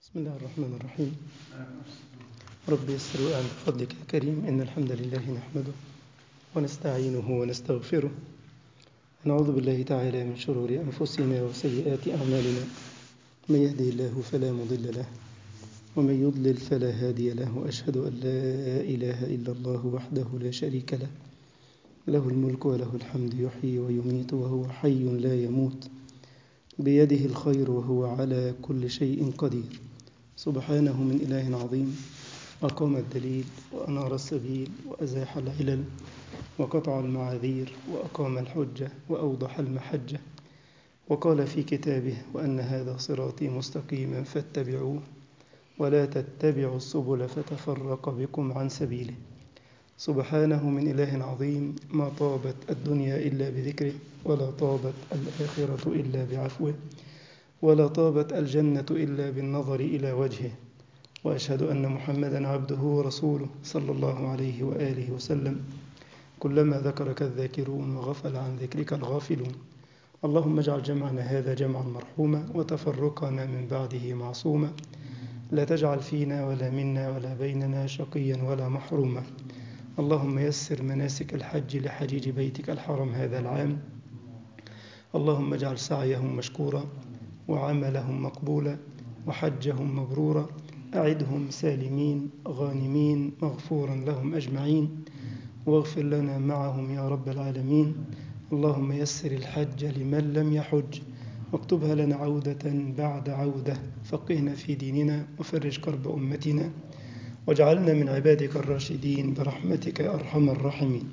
بسم الله الرحمن الرحيم رب يسر وأعن بفضلك يا كريم إن الحمد لله نحمده ونستعينه ونستغفره ونعوذ بالله تعالى من شرور أنفسنا وسيئات أعمالنا من يهدي الله فلا مضل له ومن يضلل فلا هادي له وأشهد أن لا إله إلا الله وحده لا شريك له له الملك وله الحمد يحيي ويميت وهو حي لا يموت بيده الخير وهو على كل شيء قدير سبحانه من إله عظيم أقام الدليل وأنار السبيل وأزاح العلل وقطع المعاذير وأقام الحجة وأوضح المحجة وقال في كتابه وأن هذا صراطي مستقيما فاتبعوه ولا تتبعوا السبل فتفرق بكم عن سبيله سبحانه من إله عظيم ما طابت الدنيا إلا بذكره ولا طابت الآخرة إلا بعفوه ولا طابت الجنة إلا بالنظر إلى وجهه وأشهد أن محمدا عبده ورسوله صلى الله عليه وآله وسلم كلما ذكرك الذاكرون وغفل عن ذكرك الغافلون اللهم اجعل جمعنا هذا جمعا مرحوما وتفرقنا من بعده معصوما لا تجعل فينا ولا منا ولا بيننا شقيا ولا محروما اللهم يسر مناسك الحج لحجيج بيتك الحرم هذا العام اللهم اجعل سعيهم مشكورا وعملهم مقبولا وحجهم مبرورا أعدهم سالمين غانمين مغفورا لهم أجمعين واغفر لنا معهم يا رب العالمين اللهم يسر الحج لمن لم يحج واكتبها لنا عودة بعد عودة فقهنا في ديننا وفرج كرب أمتنا واجعلنا من عبادك الراشدين برحمتك يا أرحم الراحمين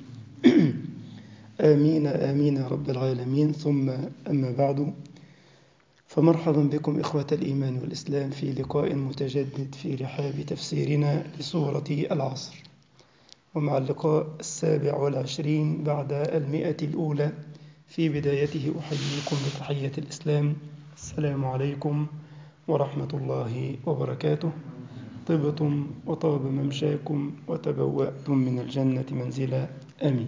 آمين آمين يا رب العالمين ثم أما بعد فمرحبا بكم إخوة الإيمان والإسلام في لقاء متجدد في رحاب تفسيرنا لسورة العصر ومع اللقاء السابع والعشرين بعد المئة الأولى في بدايته أحييكم بتحية الإسلام السلام عليكم ورحمة الله وبركاته طبتم وطاب ممشاكم وتبوأتم من الجنة منزلا آمين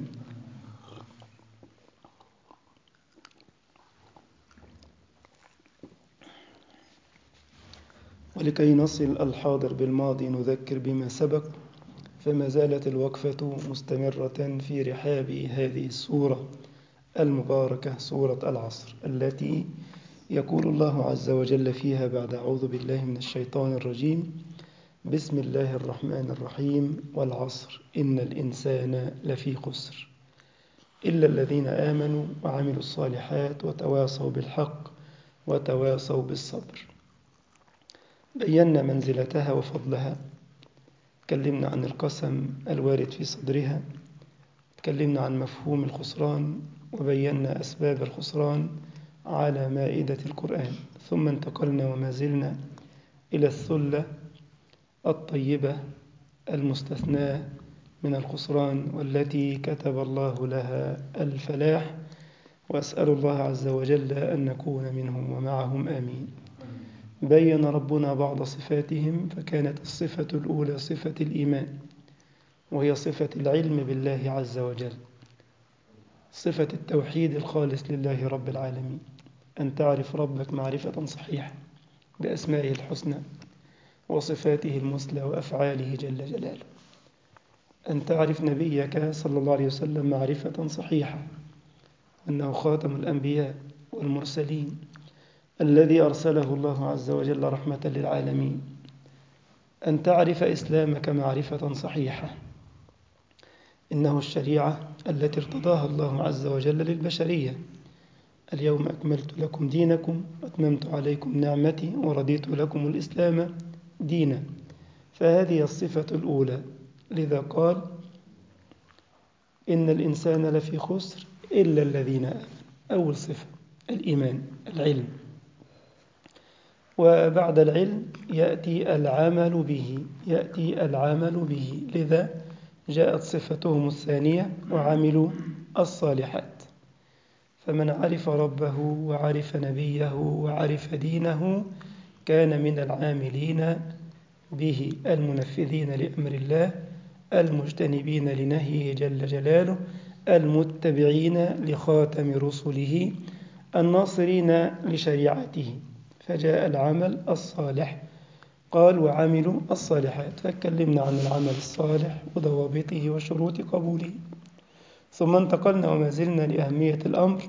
ولكي نصل الحاضر بالماضي نذكر بما سبق فما زالت الوقفة مستمرة في رحاب هذه السورة المباركة سورة العصر التي يقول الله عز وجل فيها بعد أعوذ بالله من الشيطان الرجيم بسم الله الرحمن الرحيم والعصر إن الإنسان لفي خسر إلا الذين آمنوا وعملوا الصالحات وتواصوا بالحق وتواصوا بالصبر بينا منزلتها وفضلها تكلمنا عن القسم الوارد في صدرها تكلمنا عن مفهوم الخسران وبينا أسباب الخسران على مائدة القرآن ثم انتقلنا وما زلنا إلى الثلة الطيبة المستثناة من الخسران والتي كتب الله لها الفلاح وأسأل الله عز وجل أن نكون منهم ومعهم آمين بين ربنا بعض صفاتهم فكانت الصفة الأولى صفة الإيمان وهي صفة العلم بالله عز وجل صفة التوحيد الخالص لله رب العالمين أن تعرف ربك معرفة صحيحة بأسمائه الحسنى وصفاته المثلى وأفعاله جل جلاله أن تعرف نبيك صلى الله عليه وسلم معرفة صحيحة أنه خاتم الأنبياء والمرسلين الذي أرسله الله عز وجل رحمة للعالمين أن تعرف إسلامك معرفة صحيحة إنه الشريعة التي ارتضاها الله عز وجل للبشرية اليوم أكملت لكم دينكم وأتممت عليكم نعمتي ورضيت لكم الإسلام دينا فهذه الصفة الأولى لذا قال إن الإنسان لفي خسر إلا الذين آمنوا أول صفة الإيمان العلم وبعد العلم يأتي العمل به يأتي العمل به لذا جاءت صفتهم الثانية وعملوا الصالحات فمن عرف ربه وعرف نبيه وعرف دينه كان من العاملين به المنفذين لأمر الله المجتنبين لنهيه جل جلاله المتبعين لخاتم رسله الناصرين لشريعته فجاء العمل الصالح قال وعملوا الصالحات فاتكلمنا عن العمل الصالح وضوابطه وشروط قبوله ثم انتقلنا وما زلنا لأهمية الأمر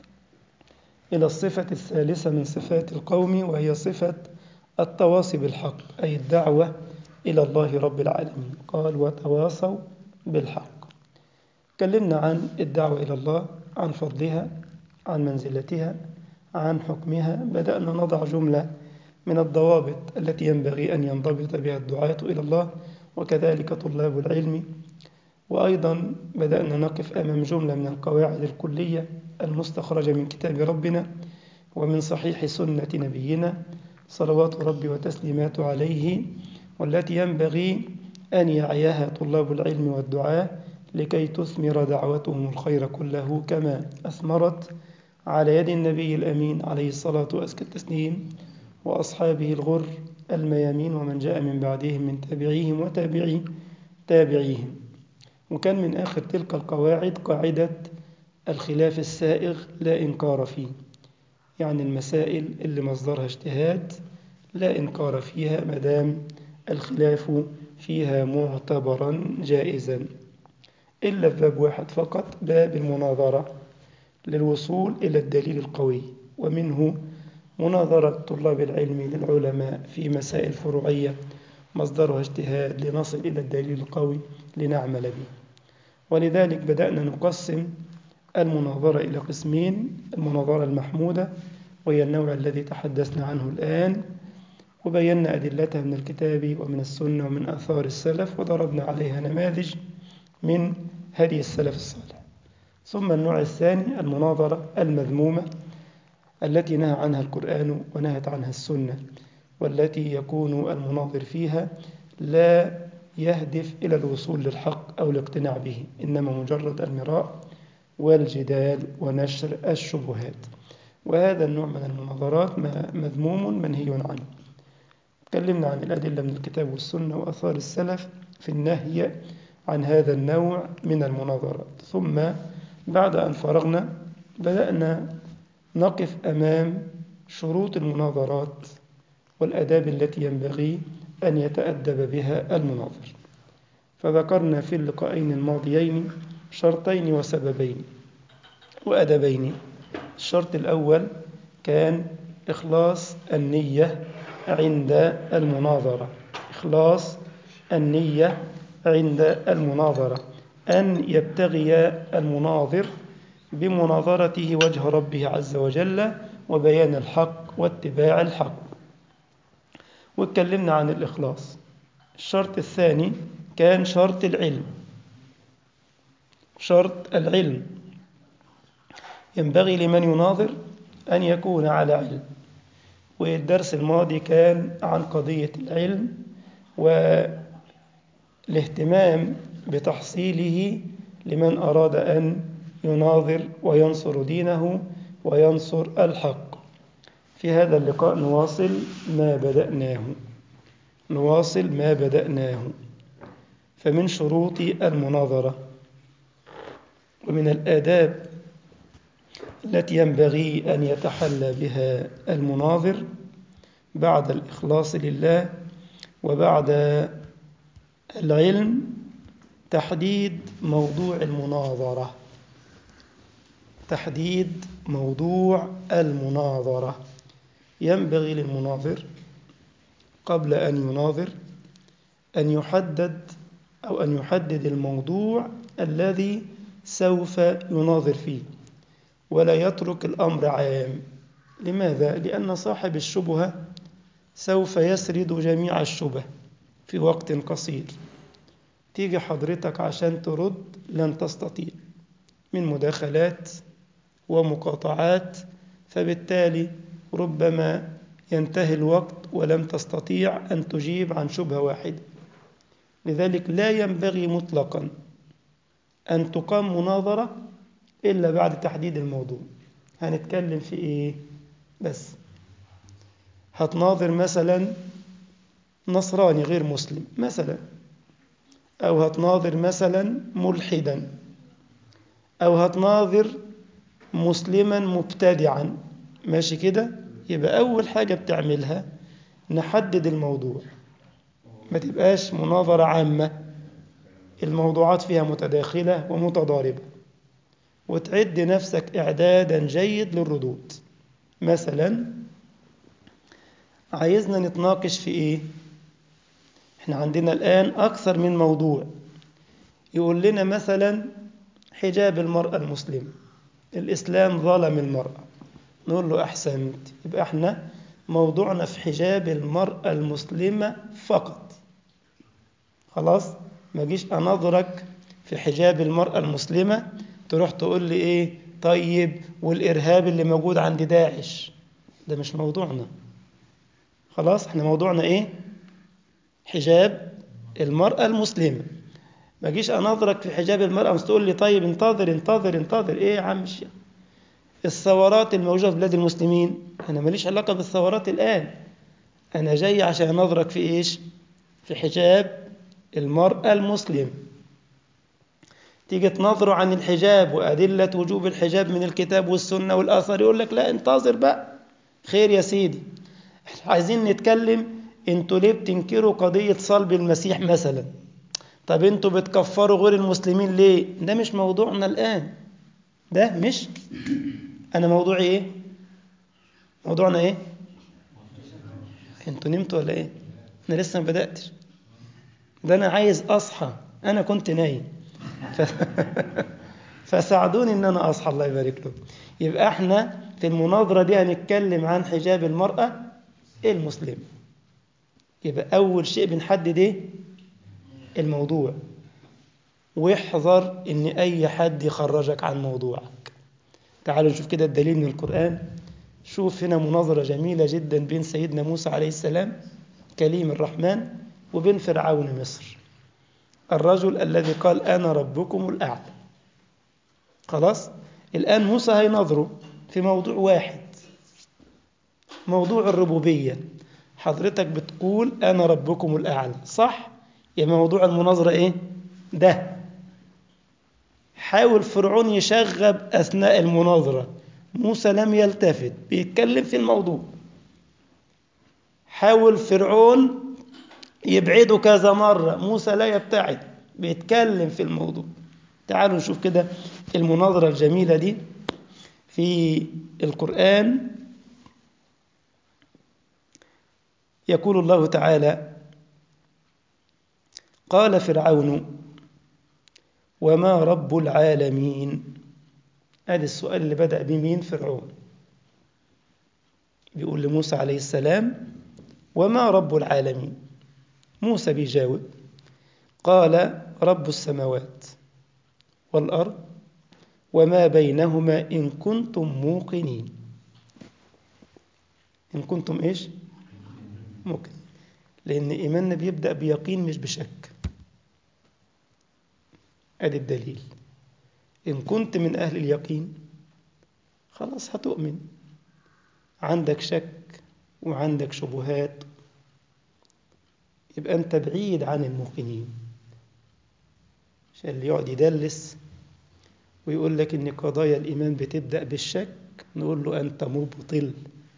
إلى الصفة الثالثة من صفات القوم وهي صفة التواصي بالحق أي الدعوة إلى الله رب العالمين قال وتواصوا بالحق تكلمنا عن الدعوة إلى الله عن فضلها عن منزلتها عن حكمها بدأنا نضع جملة من الضوابط التي ينبغي أن ينضبط بها الدعاة إلى الله وكذلك طلاب العلم وأيضا بدأنا نقف أمام جملة من القواعد الكلية المستخرجة من كتاب ربنا ومن صحيح سنة نبينا صلوات ربي وتسليماته عليه والتي ينبغي أن يعيها طلاب العلم والدعاء لكي تثمر دعوتهم الخير كله كما أثمرت على يد النبي الأمين عليه الصلاة وأزكى التسليم وأصحابه الغر الميامين ومن جاء من بعدهم من تابعيهم وتابعي تابعيهم وكان من آخر تلك القواعد قاعدة الخلاف السائغ لا إنكار فيه يعني المسائل اللي مصدرها اجتهاد لا إنكار فيها مدام الخلاف فيها معتبرا جائزا إلا في باب واحد فقط باب المناظرة للوصول إلى الدليل القوي ومنه مناظرة طلاب العلم للعلماء في مسائل فروعية مصدرها اجتهاد لنصل إلى الدليل القوي لنعمل به ولذلك بدأنا نقسم المناظرة إلى قسمين المناظرة المحمودة وهي النوع الذي تحدثنا عنه الآن وبينا أدلتها من الكتاب ومن السنة ومن آثار السلف وضربنا عليها نماذج من هدي السلف الصالح ثم النوع الثاني المناظرة المذمومة التي نهى عنها القرآن ونهت عنها السنة والتي يكون المناظر فيها لا يهدف إلى الوصول للحق أو الاقتناع به إنما مجرد المراء والجدال ونشر الشبهات وهذا النوع من المناظرات مذموم منهي عنه تكلمنا عن الأدلة من الكتاب والسنة وأثار السلف في النهي عن هذا النوع من المناظرات ثم بعد أن فرغنا بدأنا نقف أمام شروط المناظرات والأداب التي ينبغي أن يتأدب بها المناظر فذكرنا في اللقاءين الماضيين شرطين وسببين وأدبين الشرط الأول كان إخلاص النية عند المناظرة إخلاص النية عند المناظرة أن يبتغي المناظر بمناظرته وجه ربه عز وجل وبيان الحق واتباع الحق واتكلمنا عن الإخلاص الشرط الثاني كان شرط العلم شرط العلم ينبغي لمن يناظر أن يكون على علم والدرس الماضي كان عن قضية العلم والاهتمام بتحصيله لمن أراد أن يناظر وينصر دينه وينصر الحق في هذا اللقاء نواصل ما بدأناه نواصل ما بدأناه فمن شروط المناظرة ومن الآداب التي ينبغي أن يتحلى بها المناظر بعد الإخلاص لله وبعد العلم تحديد موضوع المناظرة تحديد موضوع المناظرة ينبغي للمناظر قبل أن يناظر أن يحدد أو أن يحدد الموضوع الذي سوف يناظر فيه ولا يترك الأمر عام لماذا؟ لأن صاحب الشبهة سوف يسرد جميع الشبه في وقت قصير تيجي حضرتك عشان ترد لن تستطيع من مداخلات ومقاطعات فبالتالي ربما ينتهي الوقت ولم تستطيع أن تجيب عن شبهة واحدة لذلك لا ينبغي مطلقا أن تقام مناظرة إلا بعد تحديد الموضوع هنتكلم في إيه بس هتناظر مثلا نصراني غير مسلم مثلا أو هتناظر مثلا ملحدا أو هتناظر مسلما مبتدعا ماشي كده يبقى أول حاجة بتعملها نحدد الموضوع ما تبقاش مناظرة عامة الموضوعات فيها متداخلة ومتضاربة وتعد نفسك إعدادا جيد للردود مثلا عايزنا نتناقش في إيه احنا عندنا الآن أكثر من موضوع يقول لنا مثلا حجاب المرأة المسلمة الإسلام ظلم المرأة نقول له أحسنت يبقى احنا موضوعنا في حجاب المرأة المسلمة فقط خلاص ما جيش أنظرك في حجاب المرأة المسلمة تروح تقول لي إيه طيب والإرهاب اللي موجود عند داعش ده مش موضوعنا خلاص احنا موضوعنا إيه حجاب المرأة المسلمة ما جيش أنظرك في حجاب المرأة بس تقول لي طيب انتظر انتظر انتظر إيه يا عم الشيخ الثورات الموجودة في بلاد المسلمين أنا ماليش علاقة بالثورات الآن أنا جاي عشان أنظرك في إيش في حجاب المرأة المسلم تيجي تنظره عن الحجاب وأدلة وجوب الحجاب من الكتاب والسنة والآثار يقول لك لا انتظر بقى خير يا سيدي احنا عايزين نتكلم انتوا ليه بتنكروا قضية صلب المسيح مثلا طب انتوا بتكفروا غير المسلمين ليه ده مش موضوعنا الآن ده مش أنا موضوعي إيه موضوعنا إيه انتوا نمتوا ولا إيه أنا لسه ما بدأتش ده أنا عايز أصحى أنا كنت نايم ف... فساعدوني إن أنا أصحى الله يبارك لكم يبقى إحنا في المناظرة دي هنتكلم عن حجاب المرأة المسلمة يبقى أول شيء بنحدد إيه الموضوع واحذر إن أي حد يخرجك عن موضوعك تعالوا نشوف كده الدليل من القرآن شوف هنا مناظرة جميلة جدا بين سيدنا موسى عليه السلام كليم الرحمن وبين فرعون مصر الرجل الذي قال أنا ربكم الأعلى خلاص الآن موسى هينظره في موضوع واحد موضوع الربوبية حضرتك بتقول أنا ربكم الأعلى صح؟ يا موضوع المناظرة إيه؟ ده حاول فرعون يشغب أثناء المناظرة موسى لم يلتفت بيتكلم في الموضوع حاول فرعون يبعده كذا مرة موسى لا يبتعد بيتكلم في الموضوع تعالوا نشوف كده المناظرة الجميلة دي في القرآن يقول الله تعالى قال فرعون وما رب العالمين ادي السؤال اللي بدأ بمين فرعون بيقول لموسى عليه السلام وما رب العالمين موسى بيجاوب قال رب السماوات والأرض وما بينهما إن كنتم موقنين إن كنتم إيش موقن لأن إيماننا بيبدأ بيقين مش بشك أدي الدليل إن كنت من أهل اليقين خلاص هتؤمن عندك شك وعندك شبهات يبقى أنت بعيد عن الموقنين عشان اللي يقعد يدلس ويقول لك إن قضايا الإيمان بتبدأ بالشك نقول له أنت مبطل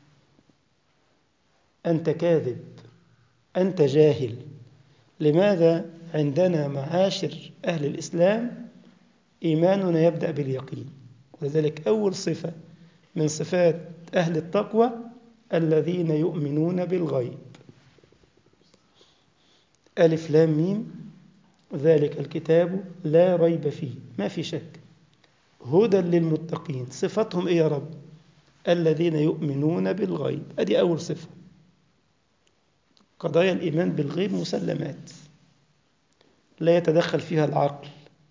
أنت كاذب أنت جاهل لماذا عندنا معاشر أهل الإسلام إيماننا يبدأ باليقين ولذلك أول صفة من صفات أهل التقوى الذين يؤمنون بالغيب ألف لام ميم ذلك الكتاب لا ريب فيه ما في شك هدى للمتقين صفتهم إيه يا رب الذين يؤمنون بالغيب أدي أول صفة قضايا الإيمان بالغيب مسلمات لا يتدخل فيها العقل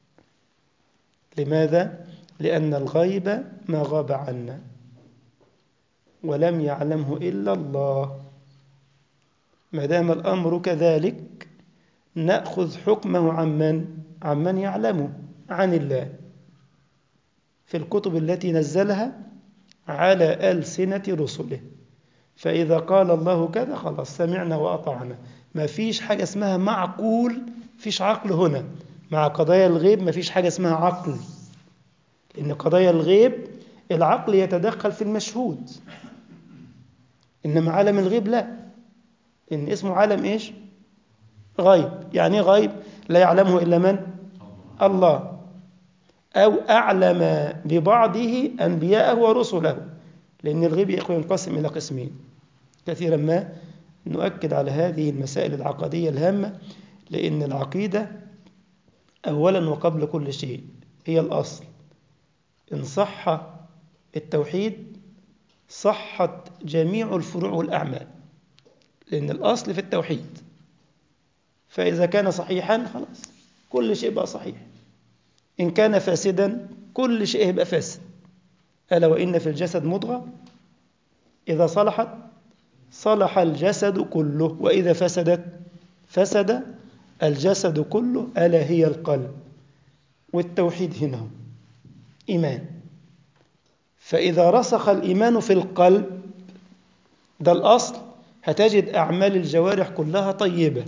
لماذا؟ لأن الغيب ما غاب عنا ولم يعلمه إلا الله ما دام الأمر كذلك نأخذ حكمه عمن عمن يعلمه عن الله في الكتب التي نزلها على ألسنة رسله فإذا قال الله كذا خلاص سمعنا وأطعنا ما فيش حاجة اسمها معقول فيش عقل هنا مع قضايا الغيب ما فيش حاجة اسمها عقل لأن قضايا الغيب العقل يتدخل في المشهود إنما عالم الغيب لا إن اسمه عالم إيش غيب يعني إيه غيب لا يعلمه إلا من الله أو أعلم ببعضه أنبياءه ورسله لأن الغيب ينقسم إلى قسمين كثيرا ما نؤكد على هذه المسائل العقدية الهامة لأن العقيدة أولا وقبل كل شيء هي الأصل إن صح التوحيد صحت جميع الفروع والأعمال لأن الأصل في التوحيد فإذا كان صحيحا خلاص كل شيء بقى صحيح إن كان فاسدا كل شيء يبقى فاسد ألا وإن في الجسد مضغة إذا صلحت صلح الجسد كله وإذا فسدت فسد الجسد كله ألا هي القلب والتوحيد هنا إيمان فإذا رسخ الإيمان في القلب ده الأصل هتجد أعمال الجوارح كلها طيبة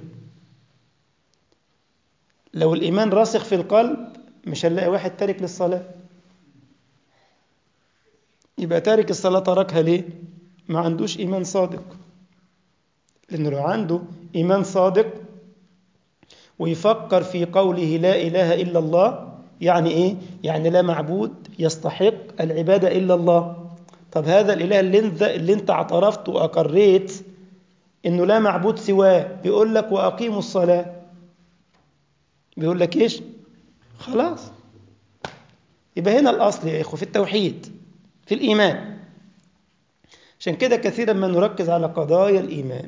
لو الإيمان راسخ في القلب مش هنلاقي واحد تارك للصلاة يبقى تارك الصلاة تركها ليه؟ ما عندوش إيمان صادق لأنه لو عنده إيمان صادق ويفكر في قوله لا إله إلا الله يعني إيه؟ يعني لا معبود يستحق العبادة إلا الله طب هذا الإله اللي انت, اللي انت اعترفت وأقريت إنه لا معبود سواه بيقول لك وأقيموا الصلاة بيقول لك إيش؟ خلاص يبقى هنا الأصل يا إخوة في التوحيد في الإيمان عشان كده كثيرا ما نركز على قضايا الإيمان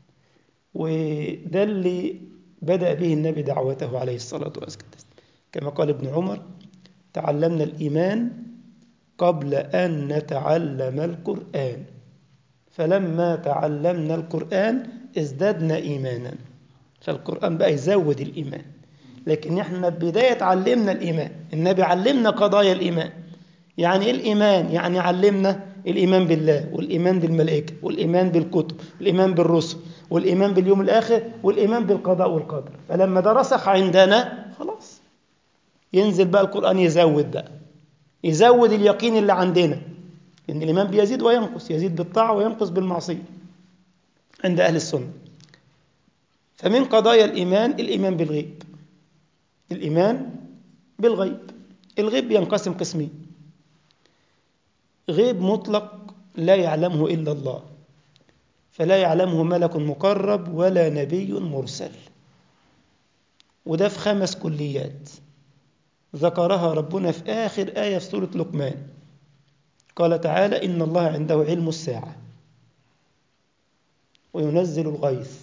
وده اللي بدأ به النبي دعوته عليه الصلاة والسلام كما قال ابن عمر تعلمنا الإيمان قبل أن نتعلم القرآن فلما تعلمنا القرآن ازددنا إيمانا فالقرآن بقى يزود الإيمان لكن احنا بداية علمنا الإيمان النبي علمنا قضايا الإيمان يعني إيه الإيمان؟ يعني علمنا الإيمان بالله والإيمان بالملائكة والإيمان بالكتب والإيمان بالرسل والإيمان باليوم الآخر والإيمان بالقضاء والقدر فلما ده رسخ عندنا خلاص ينزل بقى القرآن يزود بقى يزود اليقين اللي عندنا لأن الإيمان بيزيد وينقص يزيد بالطاعة وينقص بالمعصية عند أهل السنة فمن قضايا الإيمان الإيمان بالغيب الإيمان بالغيب الغيب ينقسم قسمين غيب مطلق لا يعلمه إلا الله فلا يعلمه ملك مقرب ولا نبي مرسل وده في خمس كليات ذكرها ربنا في آخر آية في سورة لقمان قال تعالى إن الله عنده علم الساعة وينزل الغيث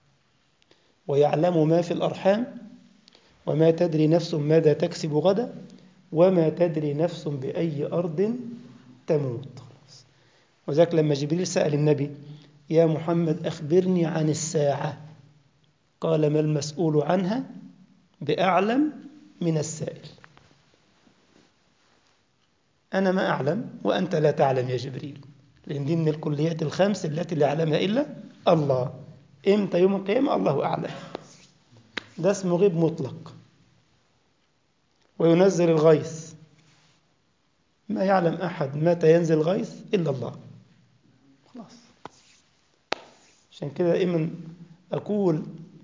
ويعلم ما في الأرحام وما تدري نفس ماذا تكسب غدا وما تدري نفس بأي أرض تموت وذلك لما جبريل سأل النبي يا محمد أخبرني عن الساعة قال ما المسؤول عنها بأعلم من السائل أنا ما أعلم وأنت لا تعلم يا جبريل لأن دي من الكليات الخمس التي لا يعلمها إلا الله إمتى يوم القيامة الله أعلم ده اسمه غيب مطلق وينزل الغيث ما يعلم أحد متى ينزل الغيث إلا الله خلاص عشان كده دائما أقول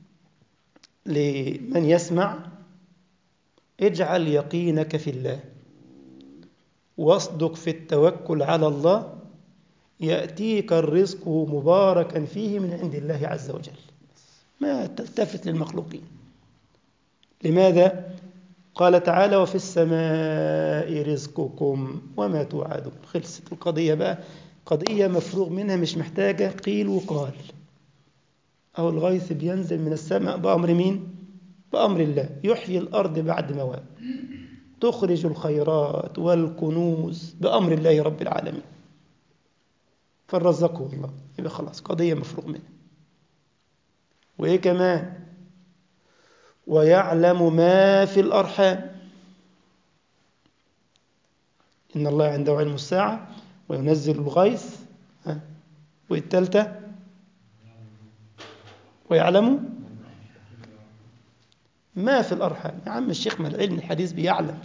لمن يسمع اجعل يقينك في الله واصدق في التوكل على الله يأتيك الرزق مباركا فيه من عند الله عز وجل ما تلتفت للمخلوقين لماذا؟ قال تعالى وفي السماء رزقكم وما توعدون خلصت القضية بقى قضية مفروغ منها مش محتاجة قيل وقال أو الغيث بينزل من السماء بأمر مين؟ بأمر الله يحيي الأرض بعد مواد تخرج الخيرات والكنوز بأمر الله رب العالمين فالرزق هو الله يبقى خلاص قضية مفروغ منها وإيه كمان ويعلم ما في الأرحام إن الله عنده علم الساعة وينزل الغيث ها والتالتة ويعلم ما في الأرحام يا عم الشيخ ما العلم الحديث بيعلم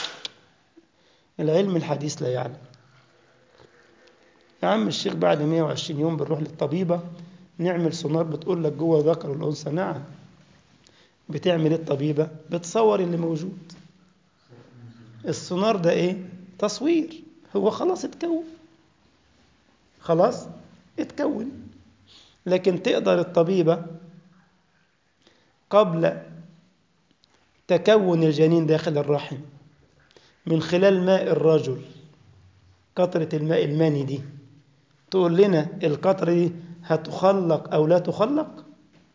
العلم الحديث لا يعلم يا عم الشيخ بعد 120 يوم بنروح للطبيبة نعمل سونار بتقول لك جوه ذكر والأنثى نعم بتعمل الطبيبة بتصور اللي موجود السونار ده ايه تصوير هو خلاص اتكون خلاص اتكون لكن تقدر الطبيبة قبل تكون الجنين داخل الرحم من خلال ماء الرجل قطرة الماء الماني دي تقول لنا القطرة دي هتخلق أو لا تخلق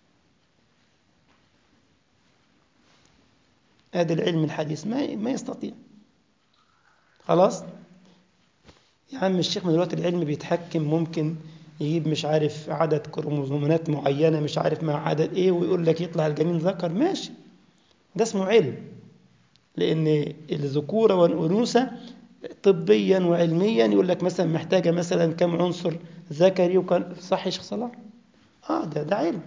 هذا العلم الحديث ما ما يستطيع خلاص يا عم الشيخ من دلوقتي العلم بيتحكم ممكن يجيب مش عارف عدد كروموزومات معينة مش عارف مع عدد ايه ويقول لك يطلع الجنين ذكر ماشي ده اسمه علم لأن الذكورة والأنوثة طبيا وعلميا يقول لك مثلا محتاجة مثلا كم عنصر ذكري وكان صح يا شيخ صلاح؟ اه ده ده علم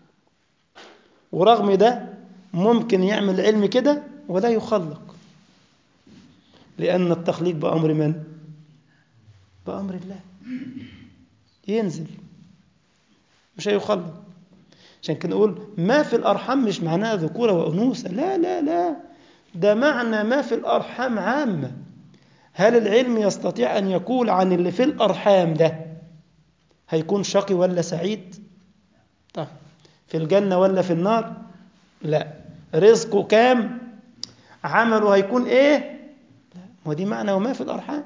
ورغم ده ممكن يعمل علم كده ولا يخلق لأن التخليق بأمر من؟ بأمر الله ينزل مش هيخلق عشان كده نقول ما في الأرحام مش معناها ذكورة وأنوثة لا لا لا ده معنى ما في الأرحام عامة هل العلم يستطيع أن يقول عن اللي في الأرحام ده هيكون شقي ولا سعيد طيب في الجنة ولا في النار لا رزقه كام عمله هيكون ايه لا ودي معنى وما في الأرحام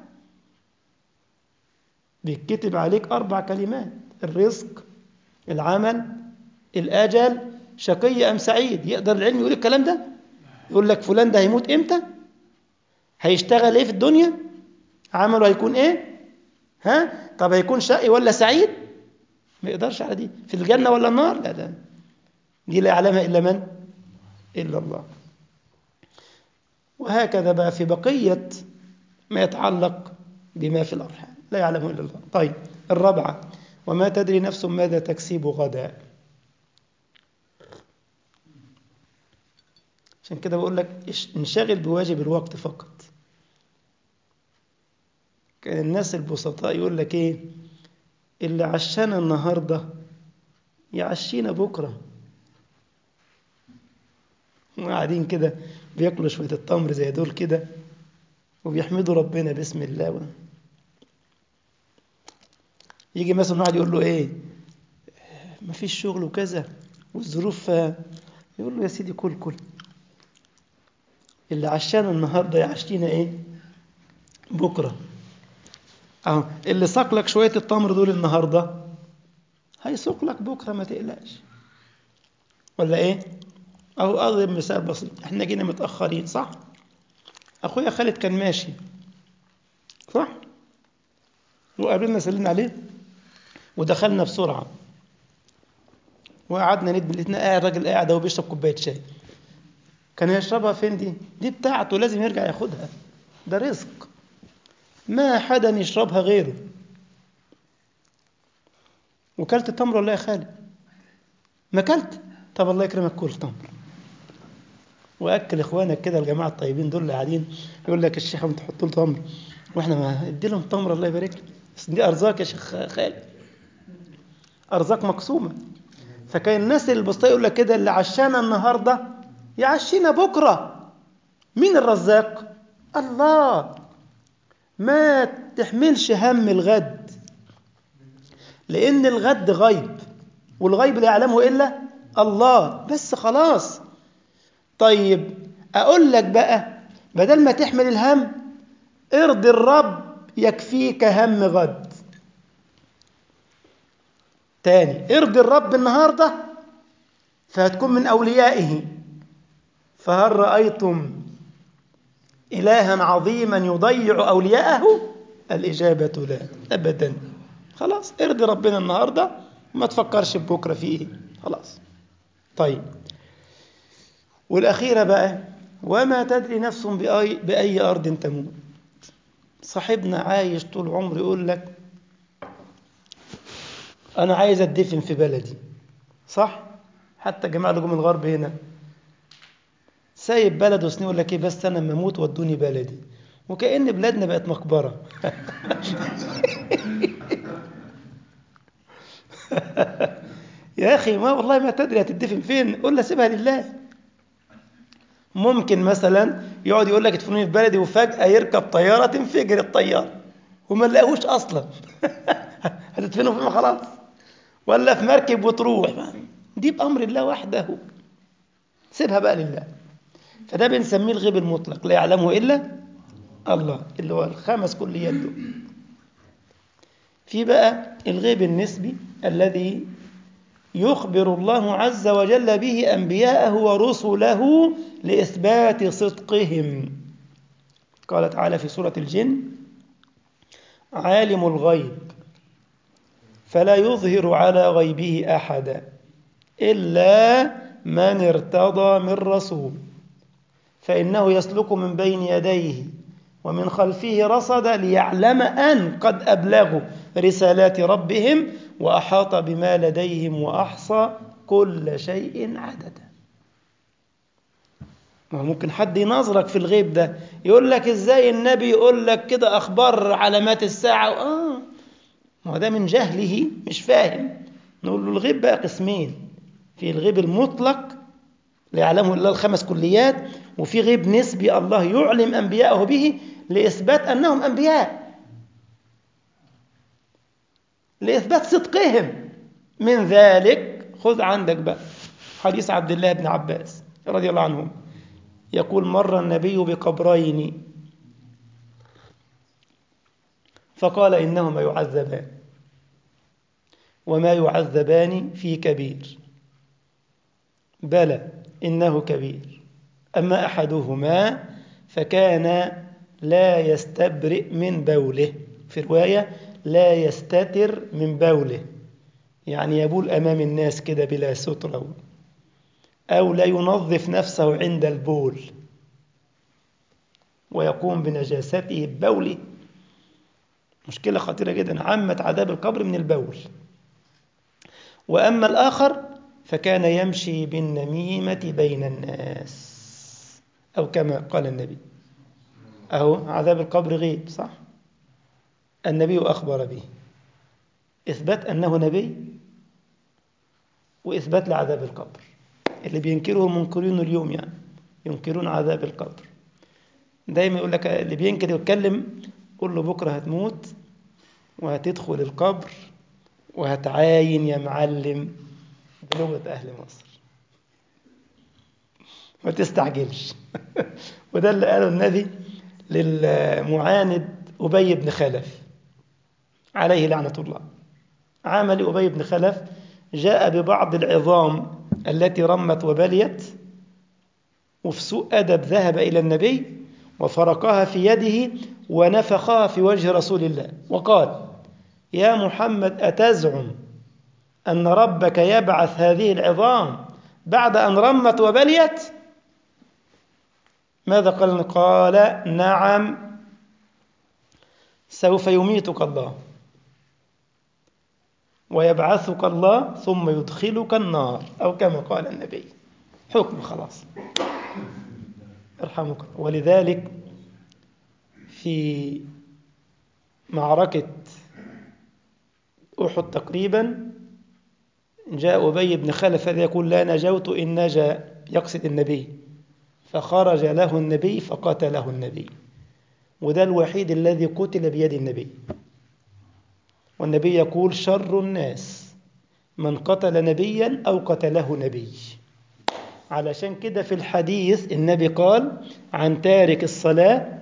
بيتكتب عليك أربع كلمات الرزق العمل الأجل شقي أم سعيد يقدر العلم يقول الكلام ده يقول لك فلان ده هيموت إمتى هيشتغل إيه في الدنيا عمله هيكون إيه ها طب هيكون شقي ولا سعيد ما يقدرش على دي في الجنة ولا النار لا ده دي لا يعلمها إلا من إلا الله وهكذا بقى في بقية ما يتعلق بما في الأرحام لا يعلمه إلا الله طيب الرابعة وما تدري نفس ماذا تكسب غدا عشان كده بقول لك انشغل بواجب الوقت فقط كان الناس البسطاء يقول لك ايه اللي عشانا النهارده يعشينا بكره وقاعدين كده بياكلوا شويه التمر زي دول كده وبيحمدوا ربنا بسم الله و... يجي مثلا واحد يقول له ايه مفيش شغل وكذا والظروف يقول له يا سيدي كل كل اللي عشان النهارده يعشينا ايه بكره اهو اللي ساق لك شويه التمر دول النهارده هيسوق لك بكره ما تقلقش ولا ايه اهو اضرب مثال بسيط احنا جينا متاخرين صح اخويا خالد كان ماشي صح وقابلنا سلمنا عليه ودخلنا بسرعه وقعدنا ندب لقيتنا قاعد راجل قاعد اهو بيشرب كوبايه شاي كان يشربها فين دي دي بتاعته لازم يرجع ياخدها ده رزق ما حدا يشربها غيره وكلت التمر ولا يا خالد ما كلت طب الله يكرمك كل تمر واكل اخوانك كده الجماعه الطيبين دول اللي قاعدين يقول لك الشيخ انت تحط له تمر واحنا ما ادي لهم تمر الله يبارك لك بس دي ارزاق يا شيخ خالد ارزاق مقسومه فكان الناس البسطاء يقول لك كده اللي عشانا النهارده يعشينا بكره مين الرزاق الله ما تحملش هم الغد لان الغد غيب والغيب لا يعلمه الا الله بس خلاص طيب اقول لك بقى بدل ما تحمل الهم ارضي الرب يكفيك هم غد تاني ارضي الرب النهارده فهتكون من اوليائه فهل رايتم الها عظيما يضيع اولياءه الاجابه لا ابدا خلاص ارضي ربنا النهارده ما تفكرش بكره في ايه خلاص طيب والأخيرة بقى وما تدري نفس بأي, بأي أرض تموت صاحبنا عايش طول عمره يقول لك أنا عايز أدفن في بلدي صح؟ حتى جماعة لجوم الغرب هنا سايب بلده سنين يقول لك إيه بس أنا لما أموت ودوني بلدي وكأن بلادنا بقت مقبرة يا أخي ما والله ما تدري هتدفن فين قول له سيبها لله ممكن مثلا يقعد يقول لك ادفنوني في بلدي وفجأة يركب طيارة تنفجر الطيارة وما نلاقوش أصلا هتدفنه فين خلاص ولا في مركب وتروح دي بأمر الله وحده سيبها بقى لله فده بنسميه الغيب المطلق لا يعلمه إلا الله اللي هو الخمس كليات دول في بقى الغيب النسبي الذي يخبر الله عز وجل به أنبياءه ورسله لإثبات صدقهم قال تعالى في سورة الجن عالم الغيب فلا يظهر على غيبه أحدا إلا من ارتضى من رسول فإنه يسلك من بين يديه ومن خلفه رصدا ليعلم أن قد أبلغوا رسالات ربهم وأحاط بما لديهم وأحصى كل شيء عددا ممكن حد يناظرك في الغيب ده يقول لك ازاي النبي يقول لك كده اخبار علامات الساعه اه ما هو ده من جهله مش فاهم نقول له الغيب بقى قسمين في الغيب المطلق لا يعلمه الا الخمس كليات وفي غيب نسبي الله يعلم انبياءه به لاثبات انهم انبياء لاثبات صدقهم من ذلك خذ عندك بقى حديث عبد الله بن عباس رضي الله عنهم يقول مر النبي بقبرين فقال إنهما يعذبان وما يعذبان في كبير بلى إنه كبير أما أحدهما فكان لا يستبرئ من بوله في رواية لا يستتر من بوله يعني يبول أمام الناس كده بلا سترة أو لا ينظف نفسه عند البول ويقوم بنجاسته ببوله مشكلة خطيرة جدا عامة عذاب القبر من البول وأما الآخر فكان يمشي بالنميمة بين الناس أو كما قال النبي أهو عذاب القبر غيب صح النبي أخبر به إثبات أنه نبي وإثبات لعذاب القبر اللي بينكره المنكرين اليوم يعني ينكرون عذاب القبر دايما يقول لك اللي بينكر يتكلم قول له بكرة هتموت وهتدخل القبر وهتعاين يا معلم بلغة أهل مصر ما تستعجلش وده اللي قاله النبي للمعاند أبي بن خلف عليه لعنة الله عمل أبي بن خلف جاء ببعض العظام التي رمت وبليت وفي سوء أدب ذهب إلى النبي وفرقها في يده ونفخها في وجه رسول الله وقال يا محمد أتزعم أن ربك يبعث هذه العظام بعد أن رمت وبليت ماذا قال قال نعم سوف يميتك الله ويبعثك الله ثم يدخلك النار أو كما قال النبي حكم خلاص ارحمك ولذلك في معركة أحد تقريبا جاء أبي بن خلف هذا يقول لا نجوت إن نجا يقصد النبي فخرج له النبي فقتله النبي وده الوحيد الذي قتل بيد النبي والنبي يقول شر الناس من قتل نبيا أو قتله نبي علشان كده في الحديث النبي قال عن تارك الصلاة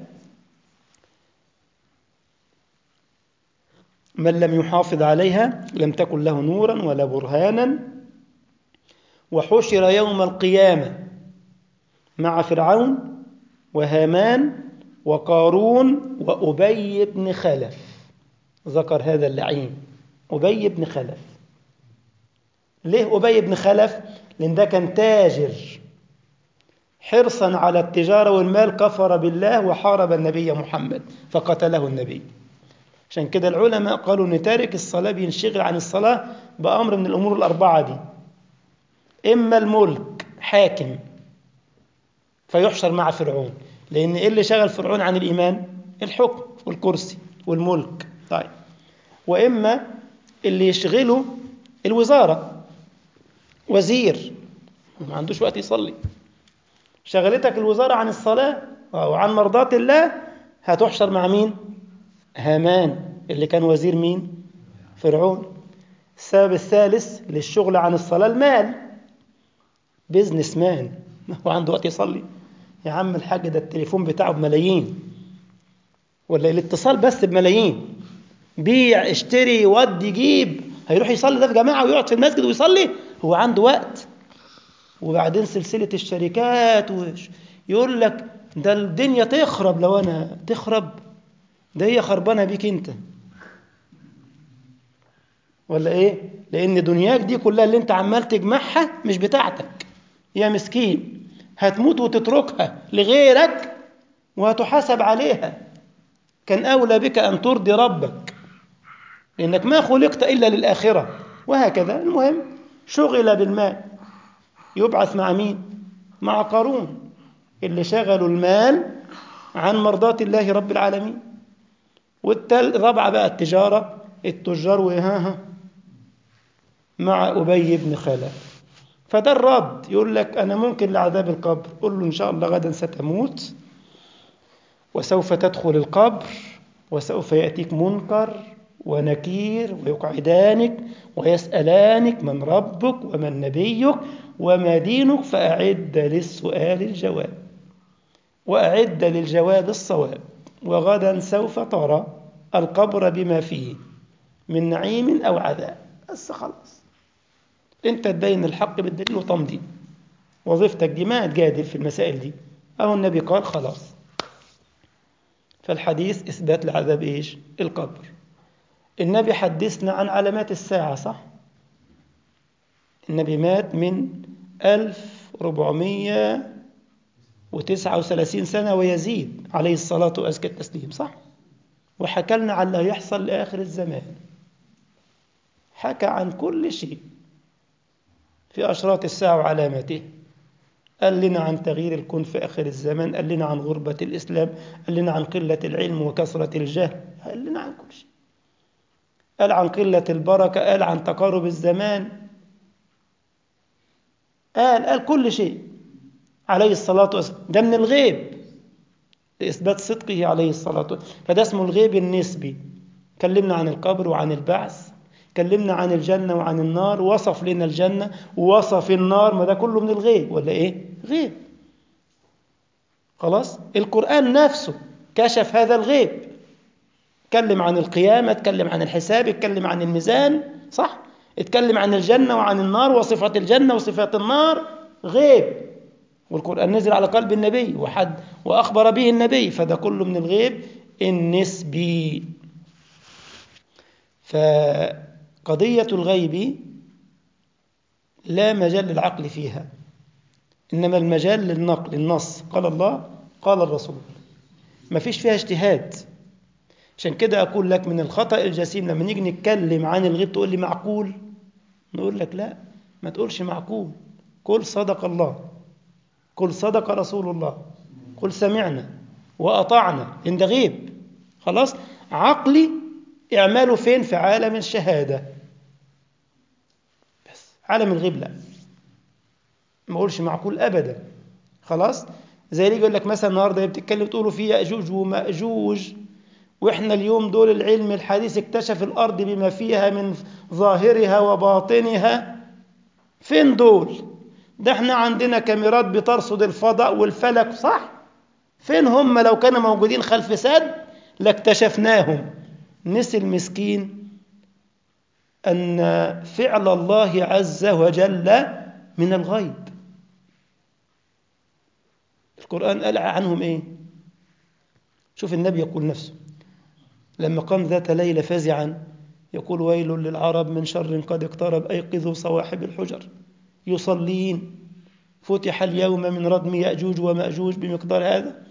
من لم يحافظ عليها لم تكن له نورا ولا برهانا وحشر يوم القيامة مع فرعون وهامان وقارون وأبي بن خلف ذكر هذا اللعين أبي بن خلف ليه أبي بن خلف؟ لأن ده كان تاجر حرصا على التجارة والمال كفر بالله وحارب النبي محمد فقتله النبي عشان كده العلماء قالوا ان تارك الصلاة بينشغل عن الصلاة بأمر من الأمور الأربعة دي إما الملك حاكم فيحشر مع فرعون لأن إيه اللي شغل فرعون عن الإيمان الحكم والكرسي والملك طيب وإما اللي يشغله الوزارة وزير ما عندوش وقت يصلي شغلتك الوزارة عن الصلاة وعن مرضاة الله هتحشر مع مين هامان اللي كان وزير مين فرعون السبب الثالث للشغل عن الصلاة المال بيزنس مان هو عنده وقت يصلي يا عم الحاج ده التليفون بتاعه بملايين ولا الاتصال بس بملايين بيع اشتري ودي جيب هيروح يصلي ده في جماعة ويقعد في المسجد ويصلي هو عنده وقت وبعدين سلسلة الشركات وش يقول لك ده الدنيا تخرب لو أنا تخرب ده هي خربانة بيك أنت ولا إيه؟ لأن دنياك دي كلها اللي أنت عمال تجمعها مش بتاعتك يا مسكين هتموت وتتركها لغيرك وهتحاسب عليها كان أولى بك أن ترضي ربك لأنك ما خلقت إلا للآخرة وهكذا المهم شغل بالمال يبعث مع مين؟ مع قارون اللي شغلوا المال عن مرضاة الله رب العالمين والرابعة بقى التجارة التجار وهاها مع أبي بن خلف فده الرد يقول لك أنا ممكن لعذاب القبر قل له إن شاء الله غدا ستموت وسوف تدخل القبر وسوف يأتيك منكر ونكير ويقعدانك ويسألانك من ربك ومن نبيك وما دينك فأعد للسؤال الجواب وأعد للجواب الصواب وغدا سوف ترى القبر بما فيه من نعيم أو عذاب بس خلاص انت تبين الحق بالدليل وتمضي وظيفتك دي ما تجادل في المسائل دي أو النبي قال خلاص فالحديث إثبات لعذاب إيش القبر النبي حدثنا عن علامات الساعة صح النبي مات من 1439 سنة ويزيد عليه الصلاة وأزكى التسليم صح وحكى لنا عن اللي هيحصل لآخر الزمان حكى عن كل شيء في أشراط الساعة وعلاماته قال لنا عن تغيير الكون في آخر الزمان قال لنا عن غربة الإسلام قال لنا عن قلة العلم وكثرة الجهل قال لنا عن كل شيء قال عن قلة البركة قال عن تقارب الزمان قال قال كل شيء عليه الصلاة والسلام ده من الغيب لإثبات صدقه عليه الصلاة والسلام فده اسمه الغيب النسبي كلمنا عن القبر وعن البعث كلمنا عن الجنة وعن النار وصف لنا الجنة ووصف النار ما ده كله من الغيب ولا إيه غيب خلاص القرآن نفسه كشف هذا الغيب اتكلم عن القيامة اتكلم عن الحساب اتكلم عن الميزان صح اتكلم عن الجنة وعن النار وصفة الجنة وصفات النار غيب والقرآن نزل على قلب النبي وحد وأخبر به النبي فده كله من الغيب النسبي فقضية الغيب لا مجال للعقل فيها إنما المجال للنقل النص قال الله قال الرسول ما فيش فيها اجتهاد عشان كده أقول لك من الخطأ الجسيم لما نيجي نتكلم عن الغيب تقول لي معقول نقول لك لا ما تقولش معقول قل صدق الله قل صدق رسول الله قل سمعنا وأطعنا إن ده غيب خلاص عقلي اعماله فين في عالم الشهادة بس عالم الغيب لا ما اقولش معقول أبدا خلاص زي اللي يقول لك مثلا النهارده بتتكلم تقولوا في يأجوج ومأجوج واحنا اليوم دول العلم الحديث اكتشف الأرض بما فيها من ظاهرها وباطنها فين دول ده احنا عندنا كاميرات بترصد الفضاء والفلك صح فين هم لو كانوا موجودين خلف سد لاكتشفناهم نسي المسكين أن فعل الله عز وجل من الغيب القرآن قال عنهم إيه شوف النبي يقول نفسه لما قام ذات ليلة فزعا يقول ويل للعرب من شر قد اقترب أيقظوا صواحب الحجر يصلين فتح اليوم من ردم يأجوج ومأجوج بمقدار هذا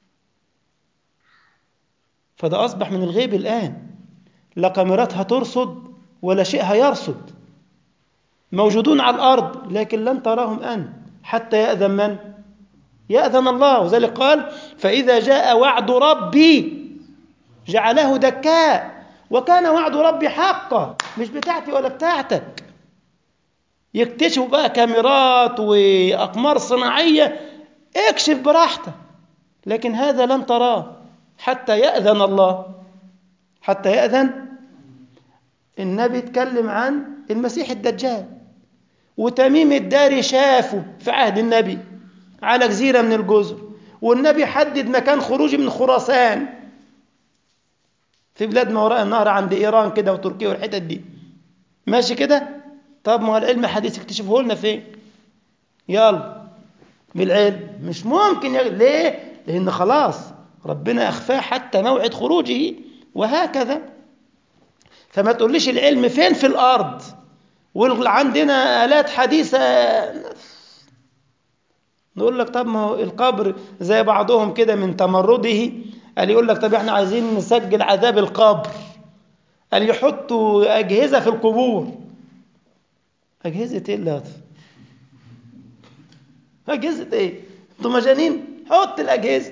فده أصبح من الغيب الآن لا كاميرات هترصد ولا شيء هيرصد موجودون على الأرض لكن لن تراهم أنت حتى يأذن من؟ يأذن الله وذلك قال فإذا جاء وعد ربي جعله دكاء وكان وعد ربي حقا مش بتاعتي ولا بتاعتك يكتشفوا بقى كاميرات وأقمار صناعية اكشف براحتك لكن هذا لن تراه حتى يأذن الله حتى يأذن النبي اتكلم عن المسيح الدجال وتميم الداري شافه في عهد النبي على جزيرة من الجزر والنبي حدد مكان خروجه من خراسان في بلاد ما وراء النهر عند إيران كده وتركيا والحتت دي ماشي كده طب ما هو العلم الحديث يكتشفه لنا فين يلا بالعلم مش ممكن يغ... ليه لأن خلاص ربنا أخفاه حتى موعد خروجه وهكذا فما تقوليش العلم فين في الأرض وعندنا آلات حديثة نقول لك طب ما هو القبر زي بعضهم كده من تمرده قال يقول لك طب احنا عايزين نسجل عذاب القبر قال يحطوا أجهزة في القبور أجهزة إيه اللي هذا؟ أجهزة إيه؟ أنتوا مجانين؟ حط الأجهزة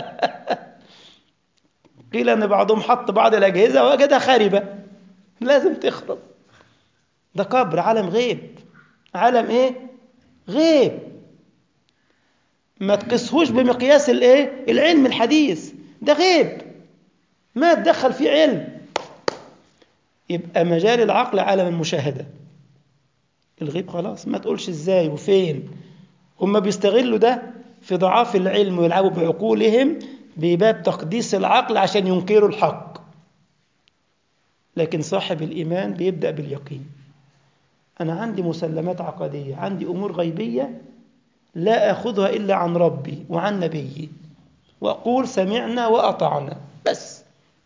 قيل أن بعضهم حط بعض الأجهزة ووجدها خاربة لازم تخرب ده قبر عالم غيب عالم إيه؟ غيب ما تقيسهوش بمقياس الايه العلم الحديث ده غيب ما تدخل فيه علم يبقى مجال العقل عالم المشاهده الغيب خلاص ما تقولش ازاي وفين هم بيستغلوا ده في ضعاف العلم ويلعبوا بعقولهم بباب تقديس العقل عشان ينكروا الحق لكن صاحب الإيمان بيبدأ باليقين أنا عندي مسلمات عقدية عندي أمور غيبية لا أخذها إلا عن ربي وعن نبيي وأقول سمعنا وأطعنا بس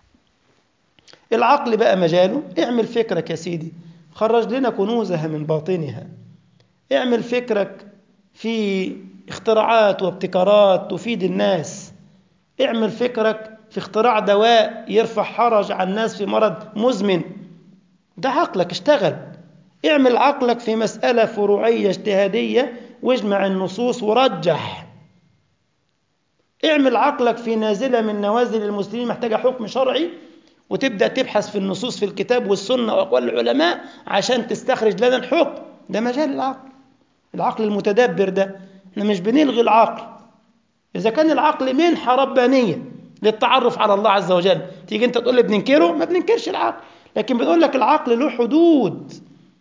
العقل بقى مجاله اعمل فكرك يا سيدي خرج لنا كنوزها من باطنها اعمل فكرك في اختراعات وابتكارات تفيد الناس اعمل فكرك في اختراع دواء يرفع حرج عن الناس في مرض مزمن ده عقلك اشتغل اعمل عقلك في مسألة فروعية اجتهادية واجمع النصوص ورجح اعمل عقلك في نازلة من نوازل المسلمين محتاجة حكم شرعي وتبدأ تبحث في النصوص في الكتاب والسنة وأقوال العلماء عشان تستخرج لنا الحكم ده مجال العقل العقل المتدبر ده احنا مش بنلغي العقل إذا كان العقل منحة ربانية للتعرف على الله عز وجل تيجي انت تقول لي بننكره ما بننكرش العقل لكن بنقول لك العقل له حدود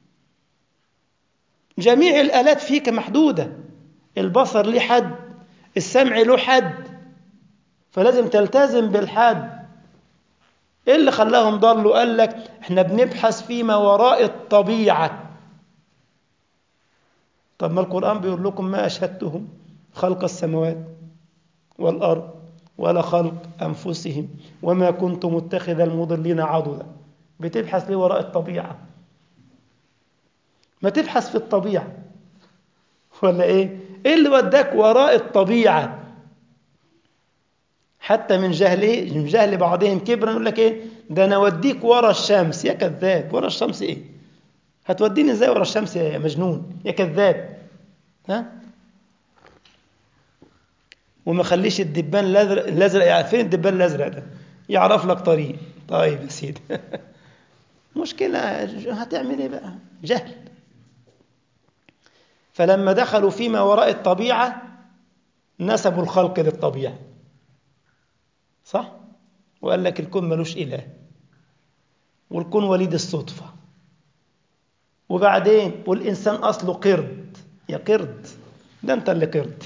جميع الآلات فيك محدودة البصر له حد السمع له حد فلازم تلتزم بالحد ايه اللي خلاهم ضلوا قال لك احنا بنبحث فيما وراء الطبيعة طب ما القرآن بيقول لكم ما أشهدتهم خلق السماوات والأرض ولا خلق أنفسهم وما كنت متخذ المضلين عضدا بتبحث ليه وراء الطبيعة ما تبحث في الطبيعة ولا ايه ايه اللي وداك وراء الطبيعة حتى من جهل ايه من جهل بعضهم كبرا يقول لك ايه ده انا اوديك ورا الشمس يا كذاب ورا الشمس ايه هتوديني ازاي ورا الشمس يا مجنون يا كذاب ها وما خليش الدبان الازرق الازرق يعني فين الدبان الازرق ده يعرف لك طريق طيب يا سيدي مشكلة هتعمل ايه بقى جهل فلما دخلوا فيما وراء الطبيعة نسبوا الخلق للطبيعة صح؟ وقال لك الكون ملوش إله والكون وليد الصدفة وبعدين والإنسان أصله قرد يا قرد ده أنت اللي قرد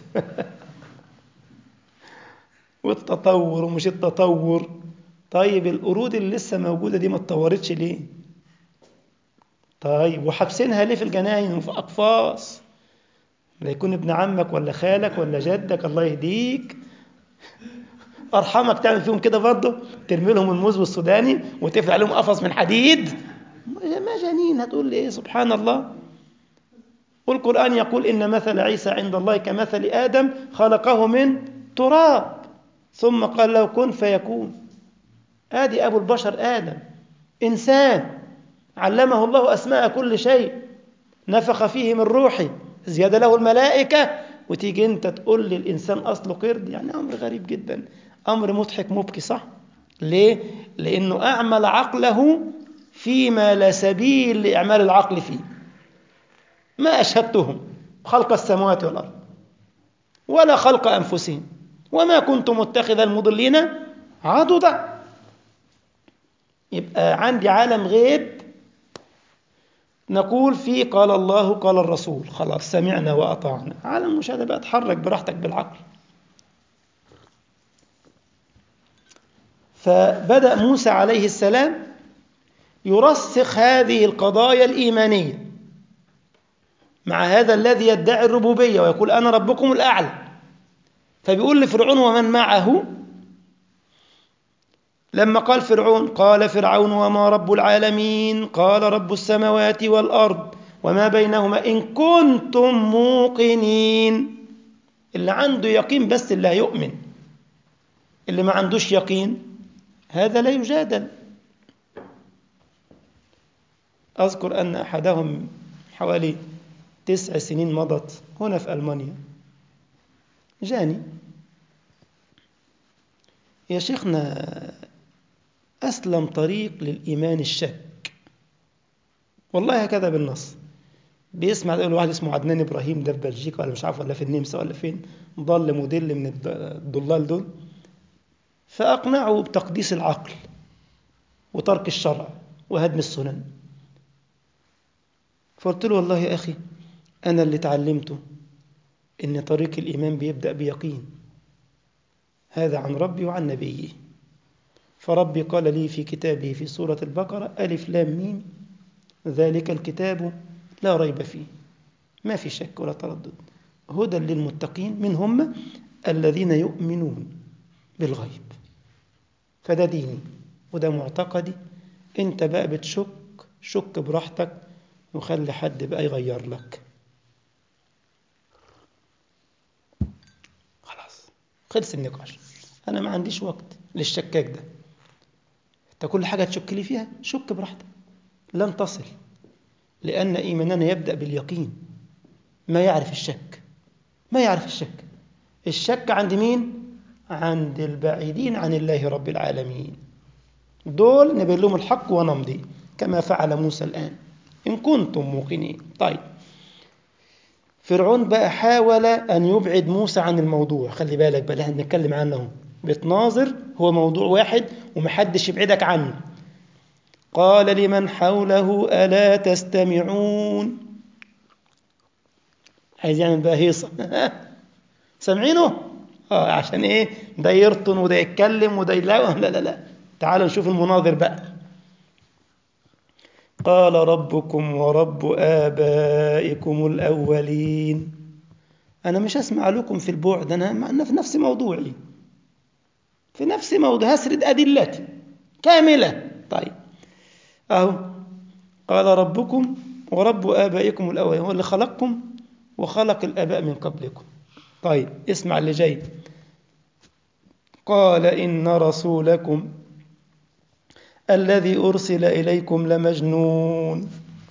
والتطور ومش التطور طيب القرود اللي لسه موجودة دي ما اتطورتش ليه؟ طيب وحابسينها ليه في الجناين وفي أقفاص؟ لا يكون ابن عمك ولا خالك ولا جدك الله يهديك ارحمك تعمل فيهم كده برضه ترمي لهم الموز والسوداني وتقفل عليهم قفص من حديد مجانين هتقول لي ايه سبحان الله والقرآن يقول إن مثل عيسى عند الله كمثل آدم خلقه من تراب ثم قال له كن فيكون آدي أبو البشر آدم إنسان علمه الله أسماء كل شيء نفخ فيه من روحي زيادة له الملائكة وتيجي أنت تقول لي الإنسان أصله قرد يعني أمر غريب جدا أمر مضحك مبكي صح ليه؟ لأنه أعمل عقله فيما لا سبيل لإعمال العقل فيه ما أشهدتهم خلق السماوات والأرض ولا خلق أنفسهم وما كنت متخذ المضلين عضدا يبقى عندي عالم غيب نقول فيه قال الله قال الرسول خلاص سمعنا وأطعنا عالم مشاهدة بقى اتحرك براحتك بالعقل فبدأ موسى عليه السلام يرسخ هذه القضايا الإيمانية مع هذا الذي يدعي الربوبية ويقول أنا ربكم الأعلى فبيقول لفرعون ومن معه لما قال فرعون قال فرعون وما رب العالمين قال رب السماوات والأرض وما بينهما إن كنتم موقنين اللي عنده يقين بس اللي هيؤمن اللي ما عندوش يقين هذا لا يجادل أذكر أن أحدهم حوالي تسع سنين مضت هنا في ألمانيا جاني يا شيخنا أسلم طريق للإيمان الشك والله هكذا بالنص بيسمع يقول واحد اسمه عدنان إبراهيم ده في بلجيكا ولا مش عارف ولا في النمسا ولا فين ضل موديل من الضلال دول فأقنعه بتقديس العقل وترك الشرع وهدم السنن فقلت له والله يا أخي أنا اللي تعلمته إن طريق الإيمان بيبدأ بيقين هذا عن ربي وعن نبيه فربي قال لي في كتابه في سورة البقرة ألف لام ميم ذلك الكتاب لا ريب فيه ما في شك ولا تردد هدى للمتقين من هم الذين يؤمنون بالغيب فده ديني وده معتقدي انت بقى بتشك شك براحتك وخلي حد بقى يغير لك خلاص خلص النقاش انا ما عنديش وقت للشكاك ده انت كل حاجه تشك لي فيها شك براحتك لن تصل لان ايماننا يبدا باليقين ما يعرف الشك ما يعرف الشك الشك عند مين عند البعيدين عن الله رب العالمين دول نبين لهم الحق ونمضي كما فعل موسى الآن إن كنتم موقنين طيب فرعون بقى حاول أن يبعد موسى عن الموضوع خلي بالك بقى احنا بنتكلم عنه بتناظر هو موضوع واحد ومحدش يبعدك عنه قال لمن حوله ألا تستمعون عايز يعمل بقى هيصة سامعينه؟ اه عشان ايه ده يرطن وده يتكلم وده لا لا لا لا تعالوا نشوف المناظر بقى قال ربكم ورب آبائكم الأولين أنا مش أسمع لكم في البعد أنا أنا في نفس موضوعي في نفس موضوع هسرد أدلتي كاملة طيب أهو قال ربكم ورب آبائكم الأولين هو اللي خلقكم وخلق الآباء من قبلكم طيب اسمع اللي جاي قال إن رسولكم الذي أرسل إليكم لمجنون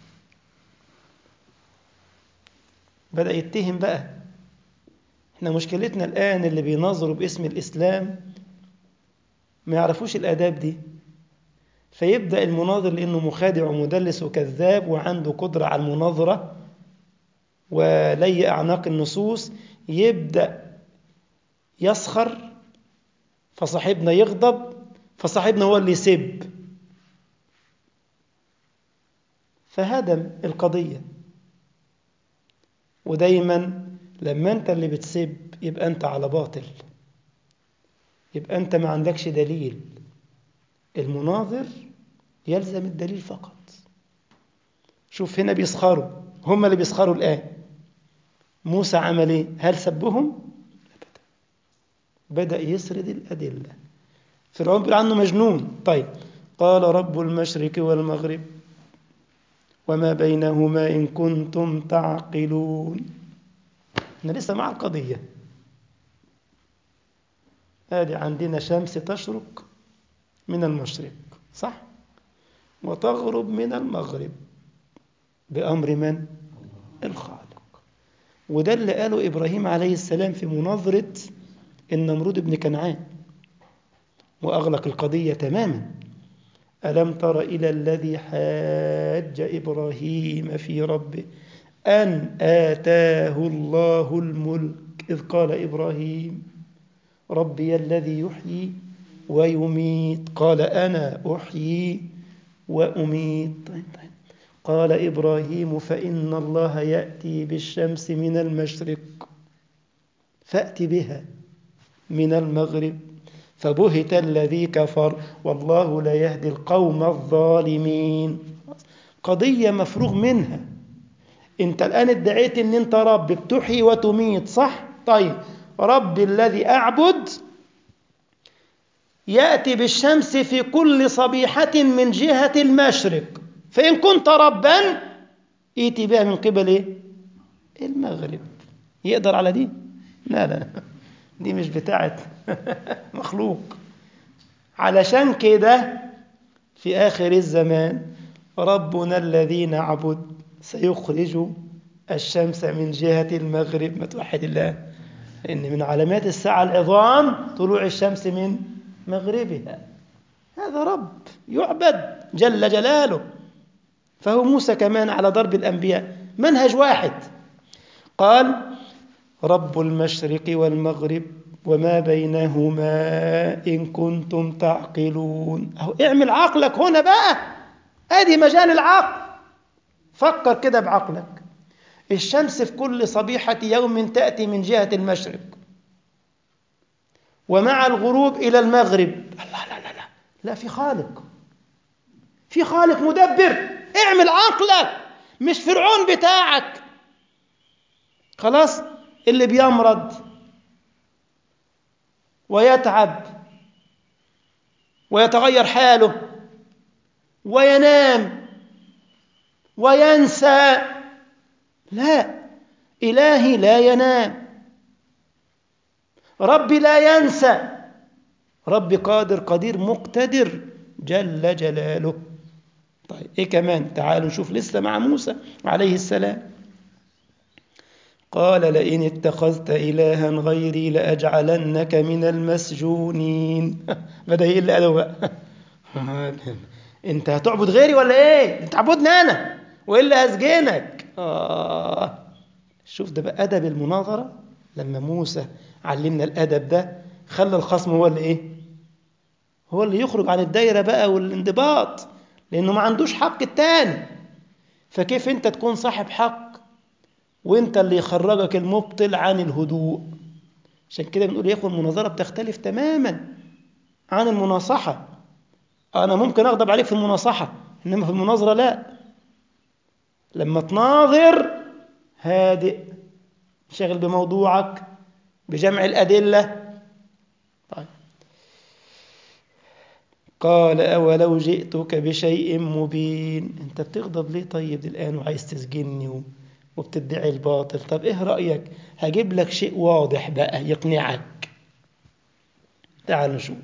بدأ يتهم بقى احنا مشكلتنا الآن اللي بينظروا باسم الإسلام ما يعرفوش الآداب دي فيبدأ المناظر لأنه مخادع ومدلس وكذاب وعنده قدرة على المناظرة ولي أعناق النصوص يبدأ يسخر فصاحبنا يغضب فصاحبنا هو اللي يسب فهدم القضية ودايما لما انت اللي بتسب يبقى انت على باطل يبقى انت ما عندكش دليل المناظر يلزم الدليل فقط شوف هنا بيسخروا هم اللي بيسخروا الآن موسى عمل ايه هل سبهم بدأ يسرد الأدلة فرعون بيقول عنه مجنون طيب قال رب المشرق والمغرب وما بينهما إن كنتم تعقلون احنا لسه مع القضية ادي عندنا شمس تشرق من المشرق صح وتغرب من المغرب بأمر من الخالق وده اللي قاله إبراهيم عليه السلام في مناظرة النمرود بن كنعان وأغلق القضية تماما ألم تر إلى الذي حاج إبراهيم في ربه أن آتاه الله الملك إذ قال إبراهيم ربي الذي يحيي ويميت قال أنا أحيي وأميت طيب طيب. قال إبراهيم فإن الله يأتي بالشمس من المشرق فأت بها من المغرب فبهت الذي كفر والله لا يهدي القوم الظالمين قضية مفروغ منها انت الآن ادعيت ان انت رب بتحيي وتميت صح؟ طيب رب الذي أعبد يأتي بالشمس في كل صبيحة من جهة المشرق فإن كنت ربا ائتي بها من قبل ايه؟ المغرب يقدر على دي؟ لا لا دي مش بتاعت مخلوق علشان كده في آخر الزمان ربنا الذي نعبد سيخرج الشمس من جهة المغرب ما توحد الله إن من علامات الساعة العظام طلوع الشمس من مغربها هذا رب يعبد جل جلاله فهو موسى كمان على ضرب الأنبياء منهج واحد قال رب المشرق والمغرب وما بينهما إن كنتم تعقلون أهو اعمل عقلك هنا بقى ادي مجال العقل فكر كده بعقلك الشمس في كل صبيحة يوم تأتي من جهة المشرق ومع الغروب إلى المغرب لا لا لا لا لا في خالق في خالق مدبر اعمل عقلك مش فرعون بتاعك خلاص اللي بيمرض ويتعب ويتغير حاله وينام وينسى لا إلهي لا ينام ربي لا ينسى ربي قادر قدير مقتدر جل جلاله طيب ايه كمان تعالوا نشوف لسه مع موسى عليه السلام قال لئن اتخذت إلها غيري لأجعلنك من المسجونين بدأ يقل أدو بقى انت هتعبد غيري ولا ايه انت عبدني انا والا هسجنك آه. شوف ده بقى ادب المناظره لما موسى علمنا الادب ده خلى الخصم هو اللي ايه هو اللي يخرج عن الدايره بقى والانضباط لانه ما عندوش حق التاني فكيف انت تكون صاحب حق وانت اللي يخرجك المبطل عن الهدوء عشان كده بنقول يا اخوه المناظره بتختلف تماما عن المناصحه أنا ممكن أغضب عليك في المناصحة إنما في المناظرة لا لما تناظر هادئ شغل بموضوعك بجمع الأدلة طيب قال أولو جئتك بشيء مبين أنت بتغضب ليه طيب الآن وعايز تسجني وبتدعي الباطل طب إيه رأيك هجيب لك شيء واضح بقى يقنعك تعال نشوف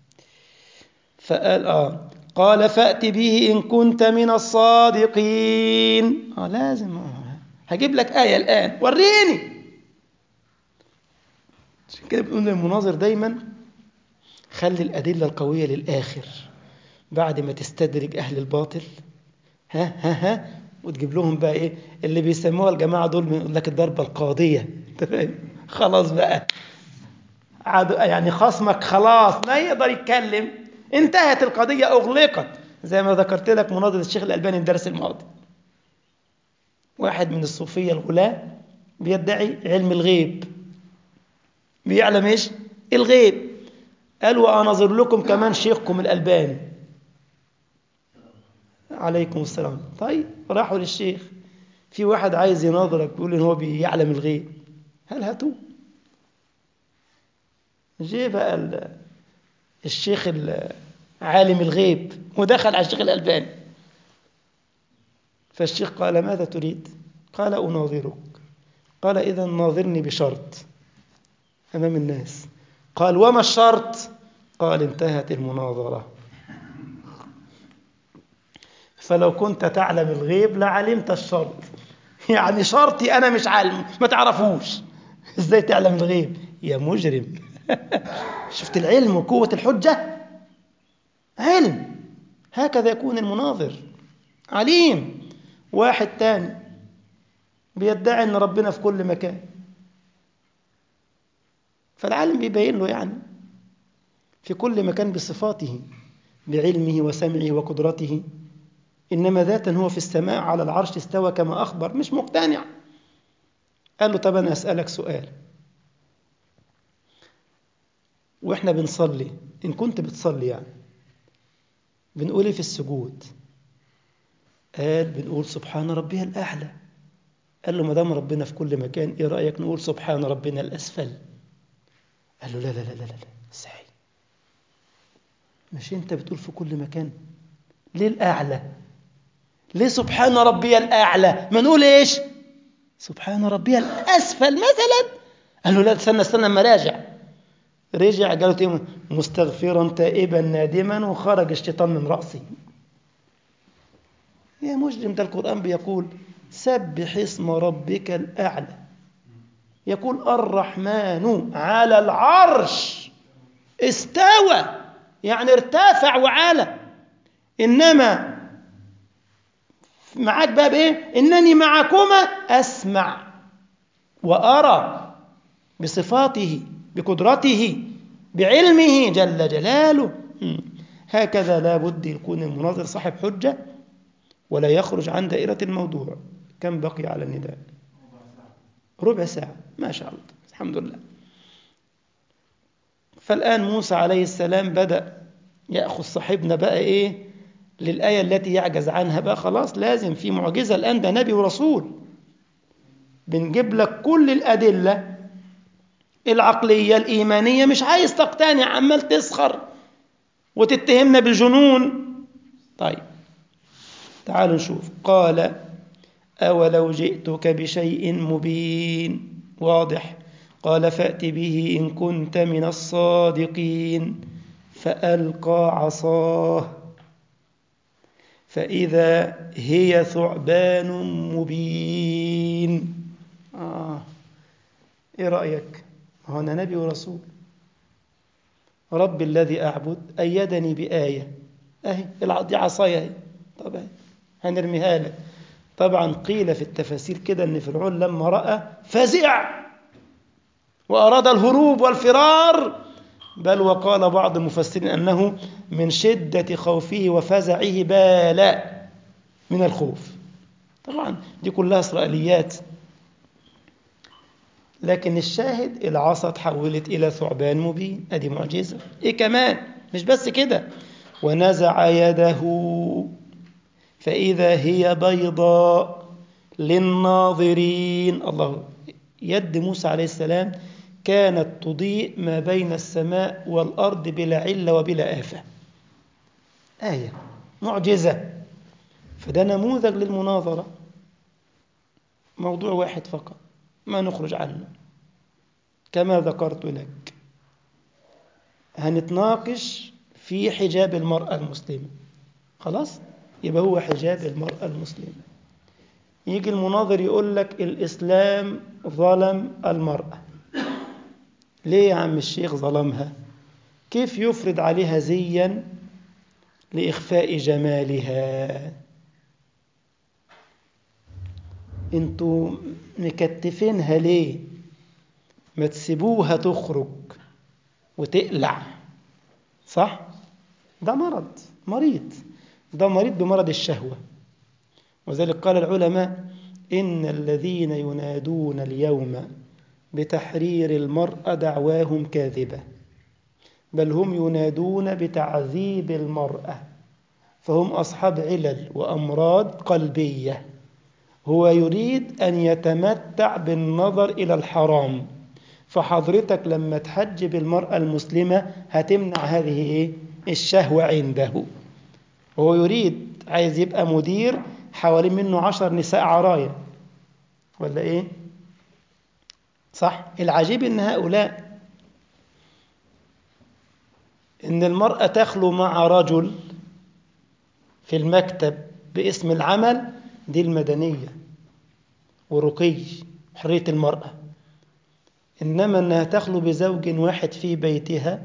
فقال آه قال فأت به إن كنت من الصادقين آه لازم آه. هجيب لك آية الآن وريني عشان كده بنقول للمناظر دايما خلي الأدلة القوية للآخر بعد ما تستدرج أهل الباطل ها ها ها وتجيب لهم بقى إيه اللي بيسموها الجماعة دول يقول لك الضربة القاضية أنت فاهم خلاص بقى يعني خصمك خلاص ما يقدر يتكلم انتهت القضية أغلقت زي ما ذكرت لك مناظرة الشيخ الألباني الدرس الماضي واحد من الصوفية الغلاة بيدعي علم الغيب بيعلم ايش الغيب قال وأنظر لكم كمان شيخكم الألباني عليكم السلام طيب راحوا للشيخ في واحد عايز يناظرك بيقول ان هو بيعلم الغيب هل هاتوه جه بقى الشيخ عالم الغيب ودخل على الشيخ الألباني فالشيخ قال ماذا تريد قال أناظرك قال إذا ناظرني بشرط أمام الناس قال وما الشرط قال انتهت المناظرة فلو كنت تعلم الغيب لعلمت الشرط يعني شرطي أنا مش عالم ما تعرفوش إزاي تعلم الغيب يا مجرم شفت العلم وقوة الحجة علم هكذا يكون المناظر عليم واحد تاني بيدعي ان ربنا في كل مكان فالعالم بيبين له يعني في كل مكان بصفاته بعلمه وسمعه وقدرته إنما ذاتا هو في السماء على العرش استوى كما أخبر مش مقتنع قال له طب أنا أسألك سؤال وإحنا بنصلي إن كنت بتصلي يعني بنقول إيه في السجود قال بنقول سبحان ربي الأعلى قال له ما دام ربنا في كل مكان إيه رأيك نقول سبحان ربنا الأسفل قال له لا لا لا لا لا ازاي مش انت بتقول في كل مكان ليه الأعلى ليه سبحان ربي الأعلى ما نقول إيش سبحان ربي الأسفل مثلا قال له لا استنى استنى اما راجع رجع قالوا ايه مستغفرا تائبا نادما وخرج الشيطان من رأسي يا مجرم ده القرآن بيقول سبح اسم ربك الأعلى يقول الرحمن على العرش استوى يعني ارتفع وعلى إنما معاك بقى بإيه إنني معكما أسمع وأرى بصفاته بقدرته بعلمه جل جلاله هكذا لا بد يكون المناظر صاحب حجة ولا يخرج عن دائرة الموضوع كم بقي على النداء ربع ساعة ما شاء الله الحمد لله فالآن موسى عليه السلام بدأ يأخذ صاحبنا بقى إيه للآية التي يعجز عنها بقى خلاص لازم في معجزة الآن ده نبي ورسول بنجيب لك كل الأدلة العقلية الإيمانية مش عايز تقتنع عمال تسخر وتتهمنا بالجنون طيب تعالوا نشوف قال أولو جئتك بشيء مبين واضح قال فأت به إن كنت من الصادقين فألقى عصاه فإذا هي ثعبان مبين آه. إيه رأيك؟ هو أنا نبي ورسول رب الذي أعبد أيدني بآية أهي دي عصايا أهي طب أهي هنرميها لك طبعا قيل في التفاسير كده أن فرعون لما رأى فزع وأراد الهروب والفرار بل وقال بعض المفسرين أنه من شدة خوفه وفزعه بال من الخوف طبعا دي كلها إسرائيليات لكن الشاهد العصا تحولت إلى ثعبان مبين أدي معجزة إيه كمان مش بس كده ونزع يده فإذا هي بيضاء للناظرين الله يد موسى عليه السلام كانت تضيء ما بين السماء والأرض بلا علة وبلا آفة آية معجزة فده نموذج للمناظرة موضوع واحد فقط ما نخرج عنه كما ذكرت لك هنتناقش في حجاب المرأة المسلمة خلاص يبقى هو حجاب المرأة المسلمة يجي المناظر يقول لك الإسلام ظلم المرأة ليه يا عم الشيخ ظلمها كيف يفرض عليها زيا لإخفاء جمالها انتوا مكتفينها ليه ما تسيبوها تخرج وتقلع صح ده مرض مريض ده مريض بمرض الشهوة وذلك قال العلماء إن الذين ينادون اليوم بتحرير المرأة دعواهم كاذبة بل هم ينادون بتعذيب المرأة فهم أصحاب علل وأمراض قلبية هو يريد أن يتمتع بالنظر إلى الحرام فحضرتك لما تحجب المرأة المسلمة هتمنع هذه إيه؟ الشهوة عنده هو يريد عايز يبقى مدير حوالين منه عشر نساء عرايا ولا إيه صح العجيب ان هؤلاء ان المرأة تخلو مع رجل في المكتب باسم العمل دي المدنية والرقي حرية المرأة إنما أنها تخلو بزوج واحد في بيتها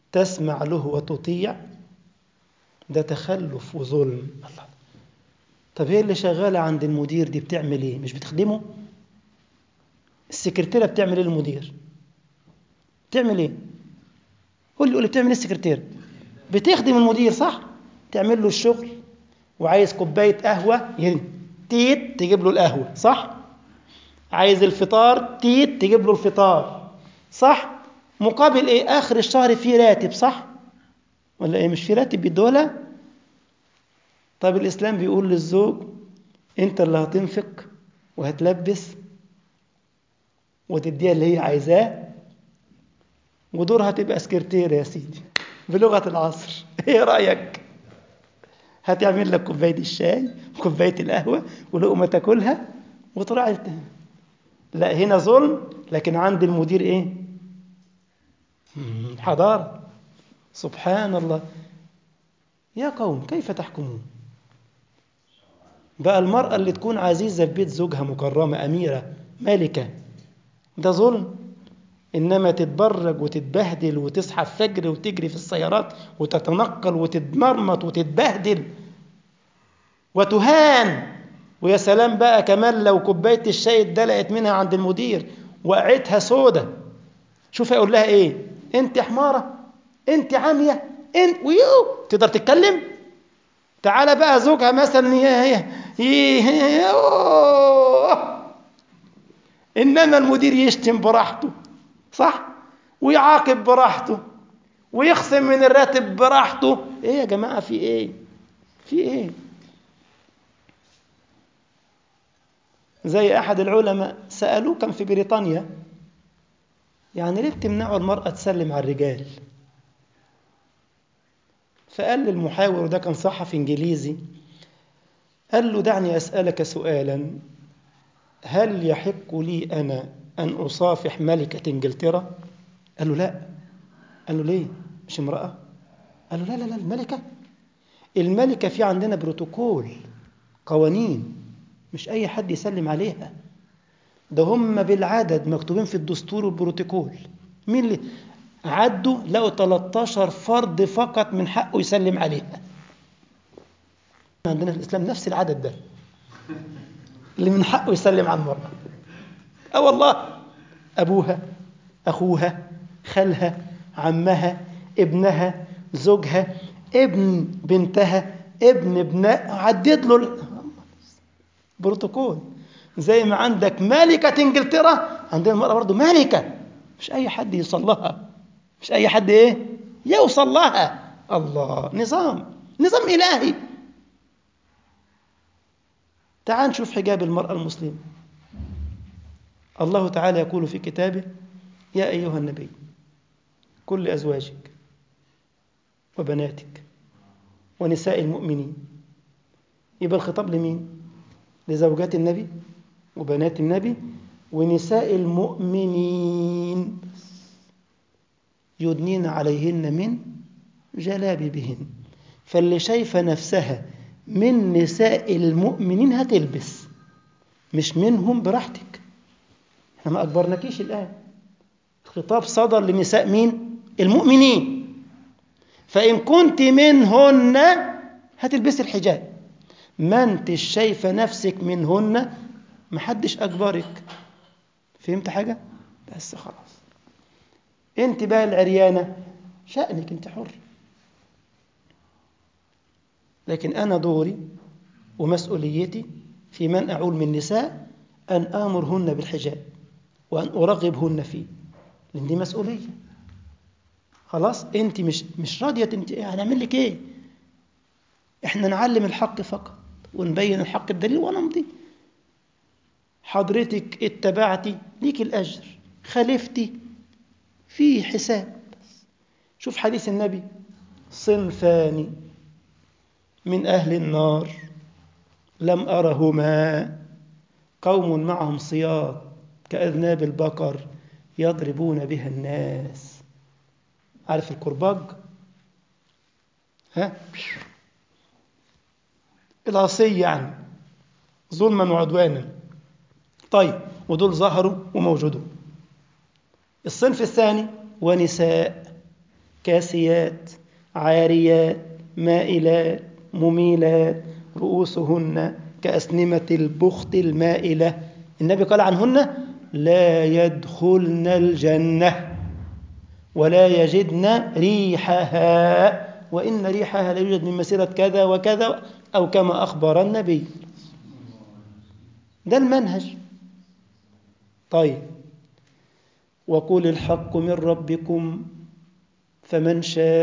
تسمع له وتطيع ده تخلف وظلم الله طب هي اللي شغالة عند المدير دي بتعمل ايه مش بتخدمه السكرتيرة بتعمل ايه للمدير بتعمل ايه قول لي قول لي بتعمل ايه السكرتيرة بتخدم المدير صح تعمل له الشغل وعايز كوباية قهوة يعني تيت تجيب له القهوة صح عايز الفطار تيت تجيب له الفطار صح مقابل ايه اخر الشهر في راتب صح ولا ايه مش في راتب بيدولها طب الاسلام بيقول للزوج انت اللي هتنفق وهتلبس وتديها اللي هي عايزاه ودورها تبقى سكرتير يا سيدي بلغة العصر ايه رأيك هتعمل لك كوباية الشاي وكوباية القهوة ولقمة تاكلها وتراعي لا هنا ظلم لكن عند المدير ايه حضارة سبحان الله يا قوم كيف تحكمون بقى المرأة اللي تكون عزيزة في بيت زوجها مكرمة أميرة ملكة ده ظلم إنما تتبرج وتتبهدل وتصحى الفجر وتجري في السيارات وتتنقل وتتمرمط وتتبهدل وتهان ويا سلام بقى كمان لو كوباية الشاي اتدلقت منها عند المدير وقعتها سودة شوف هيقول لها ايه انت حمارة انت عامية انت ويو تقدر تتكلم تعالى بقى زوجها مثلا هي هي انما المدير يشتم براحته صح ويعاقب براحته ويخصم من الراتب براحته ايه يا جماعة في ايه في ايه زي أحد العلماء سألوه كان في بريطانيا يعني ليه بتمنعوا المرأة تسلم على الرجال فقال للمحاور وده كان صحفي إنجليزي قال له دعني أسألك سؤالا هل يحق لي أنا أن أصافح ملكة إنجلترا قال له لا قال له ليه مش امرأة قال له لا لا لا الملكة الملكة في عندنا بروتوكول قوانين مش أي حد يسلم عليها ده هم بالعدد مكتوبين في الدستور والبروتوكول مين اللي عدوا لقوا 13 فرد فقط من حقه يسلم عليها عندنا في الإسلام نفس العدد ده اللي من حقه يسلم على المرأة أه والله أبوها أخوها خالها عمها ابنها زوجها ابن بنتها ابن ابناء عدد له بروتوكول زي ما عندك ملكة انجلترا عندنا المرأة برضه ملكة مش أي حد يوصل لها مش أي حد إيه يوصل لها الله نظام نظام إلهي تعال نشوف حجاب المرأة المسلمة الله تعالى يقول في كتابه يا أيها النبي كل أزواجك وبناتك ونساء المؤمنين يبقى الخطاب لمين لزوجات النبي وبنات النبي ونساء المؤمنين يدنين عليهن من جلابيبهن فاللي شايفة نفسها من نساء المؤمنين هتلبس مش منهم براحتك احنا ما أكبرناكيش الآن الخطاب صدر لنساء مين المؤمنين فإن كنت منهن هتلبسي الحجاب ما انتش شايفة نفسك منهن محدش أجبرك فهمت حاجة؟ بس خلاص انت بقى العريانة شأنك انت حر لكن أنا دوري ومسؤوليتي في من أعول من نساء أن آمرهن بالحجاب وأن أرغبهن فيه لأن دي مسؤولية خلاص أنت مش مش راضية أنت هنعمل لك إيه؟ إحنا نعلم الحق فقط ونبين الحق بدليل ونمضي حضرتك اتبعتي ليك الأجر خالفتي في حساب شوف حديث النبي صنفان من أهل النار لم أرهما قوم معهم صياط كأذناب البقر يضربون بها الناس عارف الكرباج ها العصي يعني ظلما وعدوانا طيب ودول ظهروا وموجودون الصنف الثاني ونساء كاسيات عاريات مائلات مميلات رؤوسهن كأسنمة البخت المائلة النبي قال عنهن لا يدخلن الجنة ولا يجدن ريحها وإن ريحها لا يوجد من مسيرة كذا وكذا أو كما أخبر النبي ده المنهج طيب وقل الحق من ربكم فمن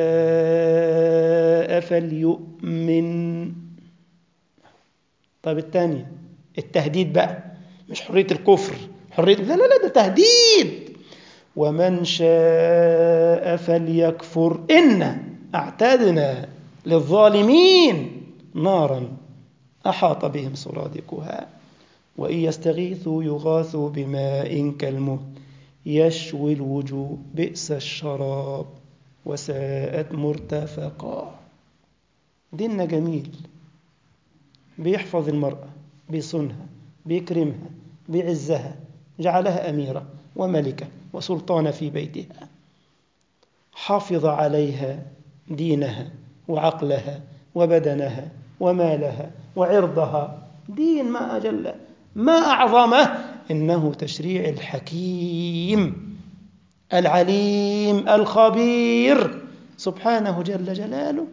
شاء فليؤمن طيب الثانية التهديد بقى مش حرية الكفر حرية لا لا لا ده تهديد ومن شاء فليكفر إن أعتدنا للظالمين نارا أحاط بهم سرادقها وإن يستغيثوا يغاثوا بماء كالمهل يشوي الوجوه بئس الشراب وساءت مرتفقا ديننا جميل بيحفظ المرأة بيصونها بيكرمها بيعزها جعلها أميرة وملكة وسلطانة في بيتها حافظ عليها دينها وعقلها وبدنها ومالها وعرضها دين ما أجل ما أعظمه إنه تشريع الحكيم العليم الخبير سبحانه جل جلاله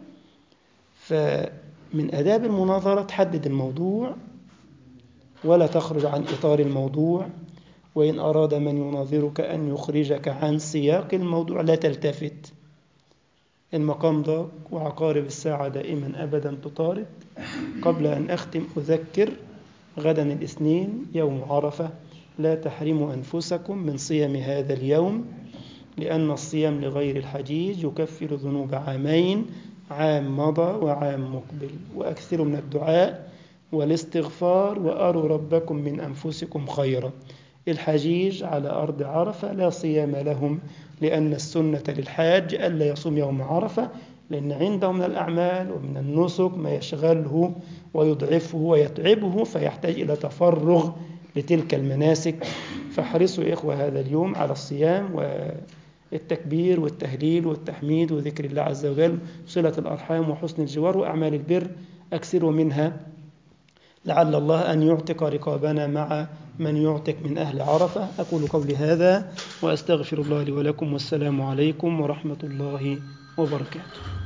فمن أداب المناظرة تحدد الموضوع ولا تخرج عن إطار الموضوع وإن أراد من يناظرك أن يخرجك عن سياق الموضوع لا تلتفت المقام ضاق وعقارب الساعة دائما أبدا تطارد قبل أن أختم أذكر غدا الاثنين يوم عرفة لا تحرموا أنفسكم من صيام هذا اليوم لأن الصيام لغير الحجيج يكفر ذنوب عامين عام مضى وعام مقبل وأكثروا من الدعاء والاستغفار وأروا ربكم من أنفسكم خيرا الحجيج على أرض عرفة لا صيام لهم لأن السنة للحاج ألا يصوم يوم عرفة لأن عنده من الأعمال ومن النسك ما يشغله ويضعفه ويتعبه فيحتاج إلى تفرغ لتلك المناسك فاحرصوا يا إخوة هذا اليوم على الصيام والتكبير والتهليل والتحميد وذكر الله عز وجل صلة الأرحام وحسن الجوار وأعمال البر أكثروا منها لعل الله أن يعتق رقابنا مع من يعتق من أهل عرفة أقول قولي هذا وأستغفر الله لي ولكم والسلام عليكم ورحمة الله وبركاته